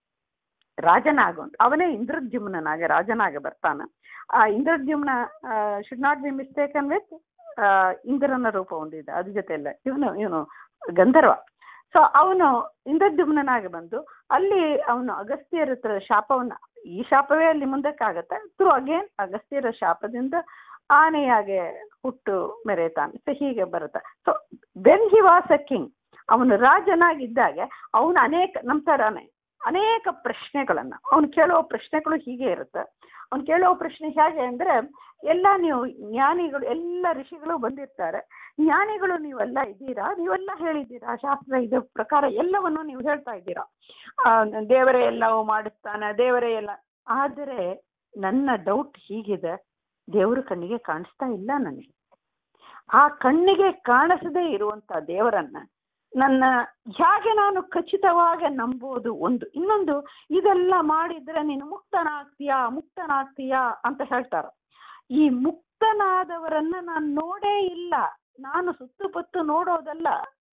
ರಾಜನಾಗು ಅಂತ ಅವನೇ ಇಂದ್ರದ್ಯುಮ್ನಾಗ ರಾಜನಾಗ ಬರ್ತಾನ ಆ ಇಂದ್ರದ್ಯುಮ್ನ should not be mistaken with ಇಂದ್ರನ ರೂಪ ಹೊಂದಿದ್ದ ಅದ್ರ ಜೊತೆ ಎಲ್ಲ ಇವನು ಇವನು ಗಂಧರ್ವ ಸೊ ಅವನು ಇಂದ್ರದ್ಯುಮ್ನಾಗ ಬಂದು ಅಲ್ಲಿ ಅವನು ಅಗಸ್ತ್ಯರ ಹತ್ರ ಶಾಪವನ್ನ ಈ ಶಾಪವೇ ಅಲ್ಲಿ ಮುಂದಕ್ಕಾಗತ್ತೆ ಥ್ರೂ ಅಗೇನ್ ಅಗಸ್ತ್ಯರ ಶಾಪದಿಂದ ಆನೆಯಾಗೆ ಹುಟ್ಟು ಮೆರೆತಾನೆ ಸೊ ಹೀಗೆ ಬರುತ್ತೆ so when he was a king ಅವನು ರಾಜನಾಗಿದ್ದಾಗ ಅವನು ಅನೇಕ ನಮ್ಮ ಥರನೇ ಅನೇಕ ಪ್ರಶ್ನೆಗಳನ್ನ ಅವನು ಕೇಳುವ ಪ್ರಶ್ನೆಗಳು ಹೀಗೆ ಇರುತ್ತೆ ಅವ್ನು ಕೇಳುವ ಪ್ರಶ್ನೆ ಹೇಗೆ ಅಂದ್ರೆ ಎಲ್ಲ ನೀವು ಜ್ಞಾನಿಗಳು ಎಲ್ಲ ಋಷಿಗಳು ಬಂದಿರ್ತಾರೆ ಜ್ಞಾನಿಗಳು ನೀವೆಲ್ಲ ಇದ್ದೀರಾ ನೀವೆಲ್ಲ ಹೇಳಿದ್ದೀರಾ ಶಾಸ್ತ್ರ ಇದ್ರ ಪ್ರಕಾರ ಎಲ್ಲವನ್ನು ನೀವು ಹೇಳ್ತಾ ಇದ್ದೀರಾ ಆ, ದೇವರೇ ಎಲ್ಲವೂ ಮಾಡಿಸ್ತಾನೆ ದೇವರೇ ಎಲ್ಲ ಆದರೆ ನನ್ನ ಡೌಟ್ ಹೀಗಿದೆ ದೇವರು ಕಣ್ಣಿಗೆ ಕಾಣಿಸ್ತಾ ಇಲ್ಲ ನನಗೆ ಆ ಕಣ್ಣಿಗೆ ಕಾಣಿಸದೇ ಇರುವಂತ ದೇವರನ್ನ ನನ್ನ ಹೇಗೆ ನಾನು ಖಚಿತವಾಗಿ ನಂಬೋದು ಒಂದು ಇನ್ನೊಂದು ಇದೆಲ್ಲ ಮಾಡಿದ್ರೆ ನೀನು ಮುಕ್ತನಾಗ್ತೀಯಾ ಮುಕ್ತನಾಗ್ತೀಯಾ ಅಂತ ಹೇಳ್ತಾರ ಈ ಮುಕ್ತನಾದವರನ್ನ ನಾನು ನೋಡೇ ಇಲ್ಲ ನಾನು ಸುತ್ತುಪತ್ತು ನೋಡೋದಲ್ಲ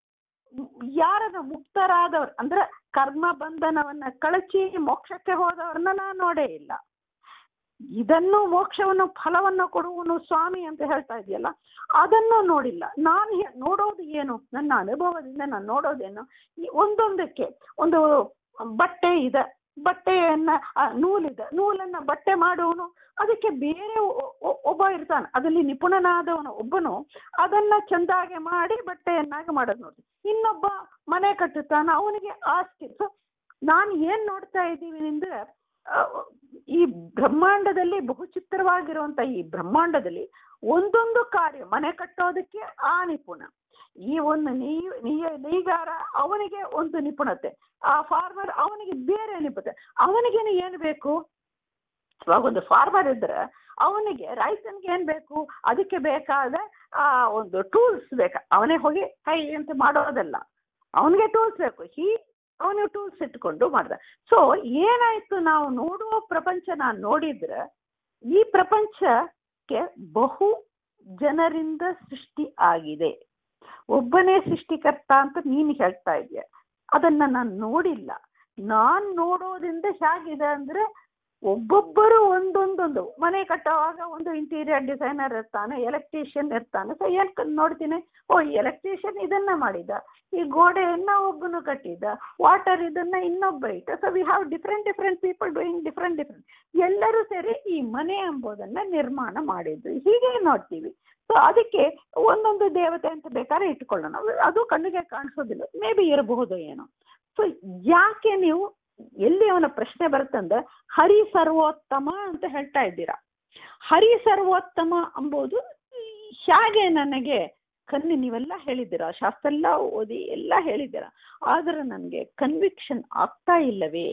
ಯಾರನ್ನ ಮುಕ್ತರಾದವ್ರು ಅಂದ್ರೆ ಕರ್ಮ ಬಂಧನವನ್ನ ಕಳಚಿ ಮೋಕ್ಷಕ್ಕೆ ಹೋದವ್ರನ್ನ ನಾನು ನೋಡೇ ಇಲ್ಲ ಇದನ್ನು ಮೋಕ್ಷವನ್ನು ಫಲವನ್ನು ಕೊಡುವನು ಸ್ವಾಮಿ ಅಂತ ಹೇಳ್ತಾ ಇದೆಯಲ್ಲ ಅದನ್ನು ನೋಡಿಲ್ಲ ನಾನು ಹೇ- ನೋಡೋದು ಏನು ನನ್ನ ಅನುಭವದಿಂದ ನಾನು ನೋಡೋದೇನು ಈ ಒಂದೊಂದಕ್ಕೆ ಒಂದು ಬಟ್ಟೆ ಇದೆ ಬಟ್ಟೆಯನ್ನ ಆ, ನೂಲಿದೆ ನೂಲನ್ನ ಬಟ್ಟೆ ಮಾಡುವನು ಅದಕ್ಕೆ ಬೇರೆ ಒ- ಒ- ಒಬ್ಬ ಇರ್ತಾನೆ ಅದರಲ್ಲಿ ನಿಪುಣನಾದವನು ಒಬ್ಬನು ಅದನ್ನ ಚಂದಾಗೆ ಮಾಡಿ ಬಟ್ಟೆಯನ್ನಾಗಿ ಮಾಡೋದು ನೋಡಿ ಇನ್ನೊಬ್ಬ ಮನೆ ಕಟ್ಟುತ್ತಾನ ಅವನಿಗೆ ಆಸ್ತಿ ಸೊ ನಾನು ಏನ್ ನೋಡ್ತಾ ಇದ್ದೀವಿ ಅಂದ್ರೆ ಆ, ಈ ಬ್ರಹ್ಮಾಂಡದಲ್ಲಿ ಬಹುಚಿತ್ರವಾಗಿರುವಂತ ಈ ಬ್ರಹ್ಮಾಂಡದಲ್ಲಿ ಒಂದೊಂದು ಕಾರ್ಯ ಮನೆ ಕಟ್ಟೋದಕ್ಕೆ ಆ ನಿಪುಣ ಈ ಒಂದು ನೀ ನೀ- ನೇಯ್ಗಾರ ಅವನಿಗೆ ಒಂದು ನಿಪುಣತೆ ಆ ಫಾರ್ಮರ್ ಅವನಿಗೆ ಬೇರೆ ನಿಪುಣತೆ ಅವನಿಗೇನು ಏನು ಬೇಕು ಇವಾಗ ಒಂದು ಫಾರ್ಮರ್ ಇದ್ರೆ ಅವನಿಗೆ ರೈತನಿಗೆ ಏನ್ ಬೇಕು ಅದಕ್ಕೆ ಬೇಕಾದ ಆ ಒಂದು ಟೂಲ್ಸ್ ಬೇಕು ಅವನೇ ಹೋಗಿ ಕೈ ಅಂತ ಮಾಡೋದಲ್ಲ ಅವನಿಗೆ ಟೂಲ್ಸ್ ಬೇಕು ಹೀ ಅವನು ಟೂಲ್ಸ್ ಇಟ್ಕೊಂಡು ಮಾಡ್ದ ಸೊ ಏನಾಯ್ತು ನಾವು ನೋಡುವ ಪ್ರಪಂಚ ನಾನು ನೋಡಿದ್ರೆ ಈ ಪ್ರಪಂಚಕ್ಕೆ ಬಹು ಜನರಿಂದ ಸೃಷ್ಟಿ ಆಗಿದೆ ಒಬ್ಬನೇ ಸೃಷ್ಟಿಕರ್ತ ಅಂತ ನೀನು ಹೇಳ್ತಾ ಇದೆಯಾ ಅದನ್ನ ನಾನು ನೋಡಿಲ್ಲ ನಾನ್ ನೋಡೋದ್ರಿಂದ ಹೇಗಿದೆ ಅಂದ್ರೆ ಒಬ್ಬೊಬ್ಬರು ಒಂದೊಂದೊಂದು ಮನೆ ಕಟ್ಟುವಾಗ ಒಂದು ಇಂಟೀರಿಯರ್ ಡಿಸೈನರ್ ಇರ್ತಾನೆ ಎಲೆಕ್ಟ್ರಿಷಿಯನ್ ಇರ್ತಾನೆ ಸೊ ಏನ್ ಕ- ನೋಡ್ತೀನಿ ಓ ಈ ಎಲೆಕ್ಟ್ರಿಷಿಯನ್ ಇದನ್ನ ಮಾಡಿದ ಈ ಗೋಡೆಯನ್ನ ಒಬ್ಬನು ಕಟ್ಟಿದ ವಾಟರ್ ಇದನ್ನ ಇನ್ನೊಬ್ಬ ಇಟ್ಟ so we have different different people doing different different ಎಲ್ಲರೂ ಸೇರಿ ಈ ಮನೆ ಎಂಬುದನ್ನ ನಿರ್ಮಾಣ ಮಾಡಿದ್ರು ಹೀಗೆ ನೋಡ್ತೀವಿ ಸೊ ಅದಕ್ಕೆ ಒಂದೊಂದು ದೇವತೆ ಅಂತ ಬೇಕಾದ್ರೆ ಇಟ್ಕೊಳ್ಳೋಣ ಅದು ಕಣ್ಣಿಗೆ ಕಾಣಿಸೋದಿಲ್ಲ ಮೇ ಬಿ ಇರಬಹುದು ಏನೋ ಸೊ ಯಾಕೆ ನೀವು ಎಲ್ಲಿ ಅವನ ಪ್ರಶ್ನೆ ಬರುತ್ತಂದ್ರೆ ಹರಿ ಸರ್ವೋತ್ತಮ ಅಂತ ಹೇಳ್ತಾ ಇದ್ದೀರಾ ಹರಿ ಸರ್ವೋತ್ತಮ ಎಂಬುದು ಹೇಗೆ ನನಗೆ ಕಣ್ಣು ನೀವೆಲ್ಲ ಹೇಳಿದ್ದೀರಾ ಶಾಸ್ತ್ರ ಎಲ್ಲ ಓದಿ ಎಲ್ಲ ಹೇಳಿದ್ದೀರಾ ಆದ್ರೆ ನನಗೆ ಕನ್ವಿಕ್ಷನ್ ಆಗ್ತಾ ಇಲ್ಲವೇ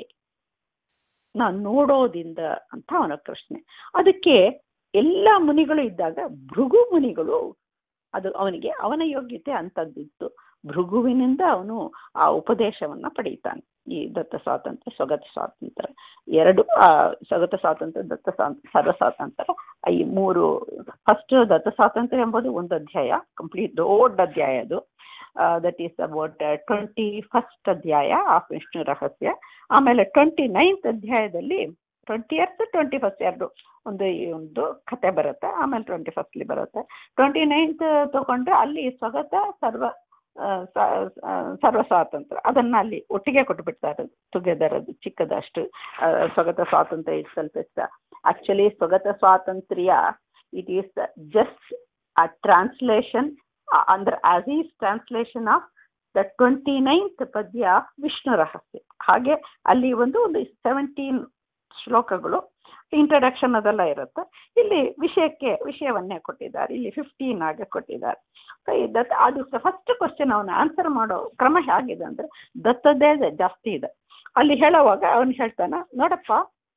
ನಾನು ನೋಡೋದಿಂದ ಅಂತ ಅವನ ಪ್ರಶ್ನೆ ಅದಕ್ಕೆ ಎಲ್ಲ ಮುನಿಗಳು ಇದ್ದಾಗ ಭೃಗು ಮುನಿಗಳು ಅದು ಅವನಿಗೆ ಅವನ ಯೋಗ್ಯತೆ ಅಂತದ್ದಿತ್ತು ಭೃಗುವಿನಿಂದ ಅವನು ಆ ಉಪದೇಶವನ್ನ ಪಡೀತಾನೆ ಈ ದತ್ತ ಸ್ವಾತಂತ್ರ್ಯ ಸ್ವಗತ ಸ್ವಾತಂತ್ರ್ಯ ಎರಡು ಆ ಸ್ವಗತ ಸ್ವಾತಂತ್ರ್ಯ ದತ್ತ ಸ್ವಾತಂತ್ರ್ಯ ಸರ್ವ ಸ್ವಾತಂತ್ರ್ಯ ಈ ಮೂರು ಫಸ್ಟ್ ದತ್ತ ಸ್ವಾತಂತ್ರ್ಯ ಎಂಬುದು ಒಂದು ಅಧ್ಯಾಯ ಕಂಪ್ಲೀಟ್ ದೊಡ್ಡ ಅಧ್ಯಾಯ ಅದು that is about twenty first ಅಧ್ಯಾಯ ಆಫ್ ವಿಷ್ಣು ರಹಸ್ಯ ಆಮೇಲೆ ಟ್ವೆಂಟಿ ನೈನ್ತ್ ಅಧ್ಯಾಯದಲ್ಲಿ ಟ್ವೆಂಟಿ ಇಯರ್ಸ್ ಟ್ವೆಂಟಿ ಫಸ್ಟ್ ಎರಡು ಒಂದು ಈ ಒಂದು ಕತೆ ಬರುತ್ತೆ ಆಮೇಲೆ ಟ್ವೆಂಟಿ ಫಸ್ಟ್ಲಿ ಬರುತ್ತೆ ಟ್ವೆಂಟಿ ನೈನ್ತ್ ತಗೊಂಡ್ರೆ ಅಲ್ಲಿ ಸ್ವಗತ ಸರ್ವ ಆ, ಸ- ಆ, ಸರ್ವ ಸ್ವಾತಂತ್ರ್ಯ ಅದನ್ನ ಅಲ್ಲಿ ಒಟ್ಟಿಗೆ ಕೊಟ್ಬಿಡ್ತಾರೆ ಟುಗೆದರ್ ಅದು ಚಿಕ್ಕದಷ್ಟು ಆ, ಸ್ವಗತ ಸ್ವಾತಂತ್ರ್ಯ ಇಟ್ ಸ್ವಲ್ಪ ಇಷ್ಟ ಆಕ್ಚುಲಿ ಸ್ವಗತ ಸ್ವಾತಂತ್ರ್ಯ it is just a translation ಅಂದ್ರೆ as is translation of the twenty ninth ಪದ್ಯ ವಿಷ್ಣು ರಹಸ್ಯ ಹಾಗೆ ಅಲ್ಲಿ ಒಂದು ಒಂದು ಸೆವೆಂಟೀನ್ ಶ್ಲೋಕಗಳು ಇಂಟ್ರಡಕ್ಷನ್ ಅದೆಲ್ಲ ಇರುತ್ತೆ ಇಲ್ಲಿ ವಿಷಯಕ್ಕೆ ವಿಷಯವನ್ನೇ ಕೊಟ್ಟಿದ್ದಾರೆ ಇಲ್ಲಿ ಫಿಫ್ಟೀನ್ ಆಗಿ ಕೊಟ್ಟಿದ್ದಾರೆ ಸೊ ದತ್ತ ಅದು ಫಸ್ಟ್ ಕ್ವಶನ್ ಅವನು ಆನ್ಸರ್ ಮಾಡೋ ಕ್ರಮ ಹೇಗಿದೆ ಅಂದ್ರೆ ದತ್ತದ್ದೇ ಜಾಸ್ತಿ ಇದೆ ಅಲ್ಲಿ ಹೇಳುವಾಗ ಅವನು ಹೇಳ್ತಾನ ನೋಡಪ್ಪ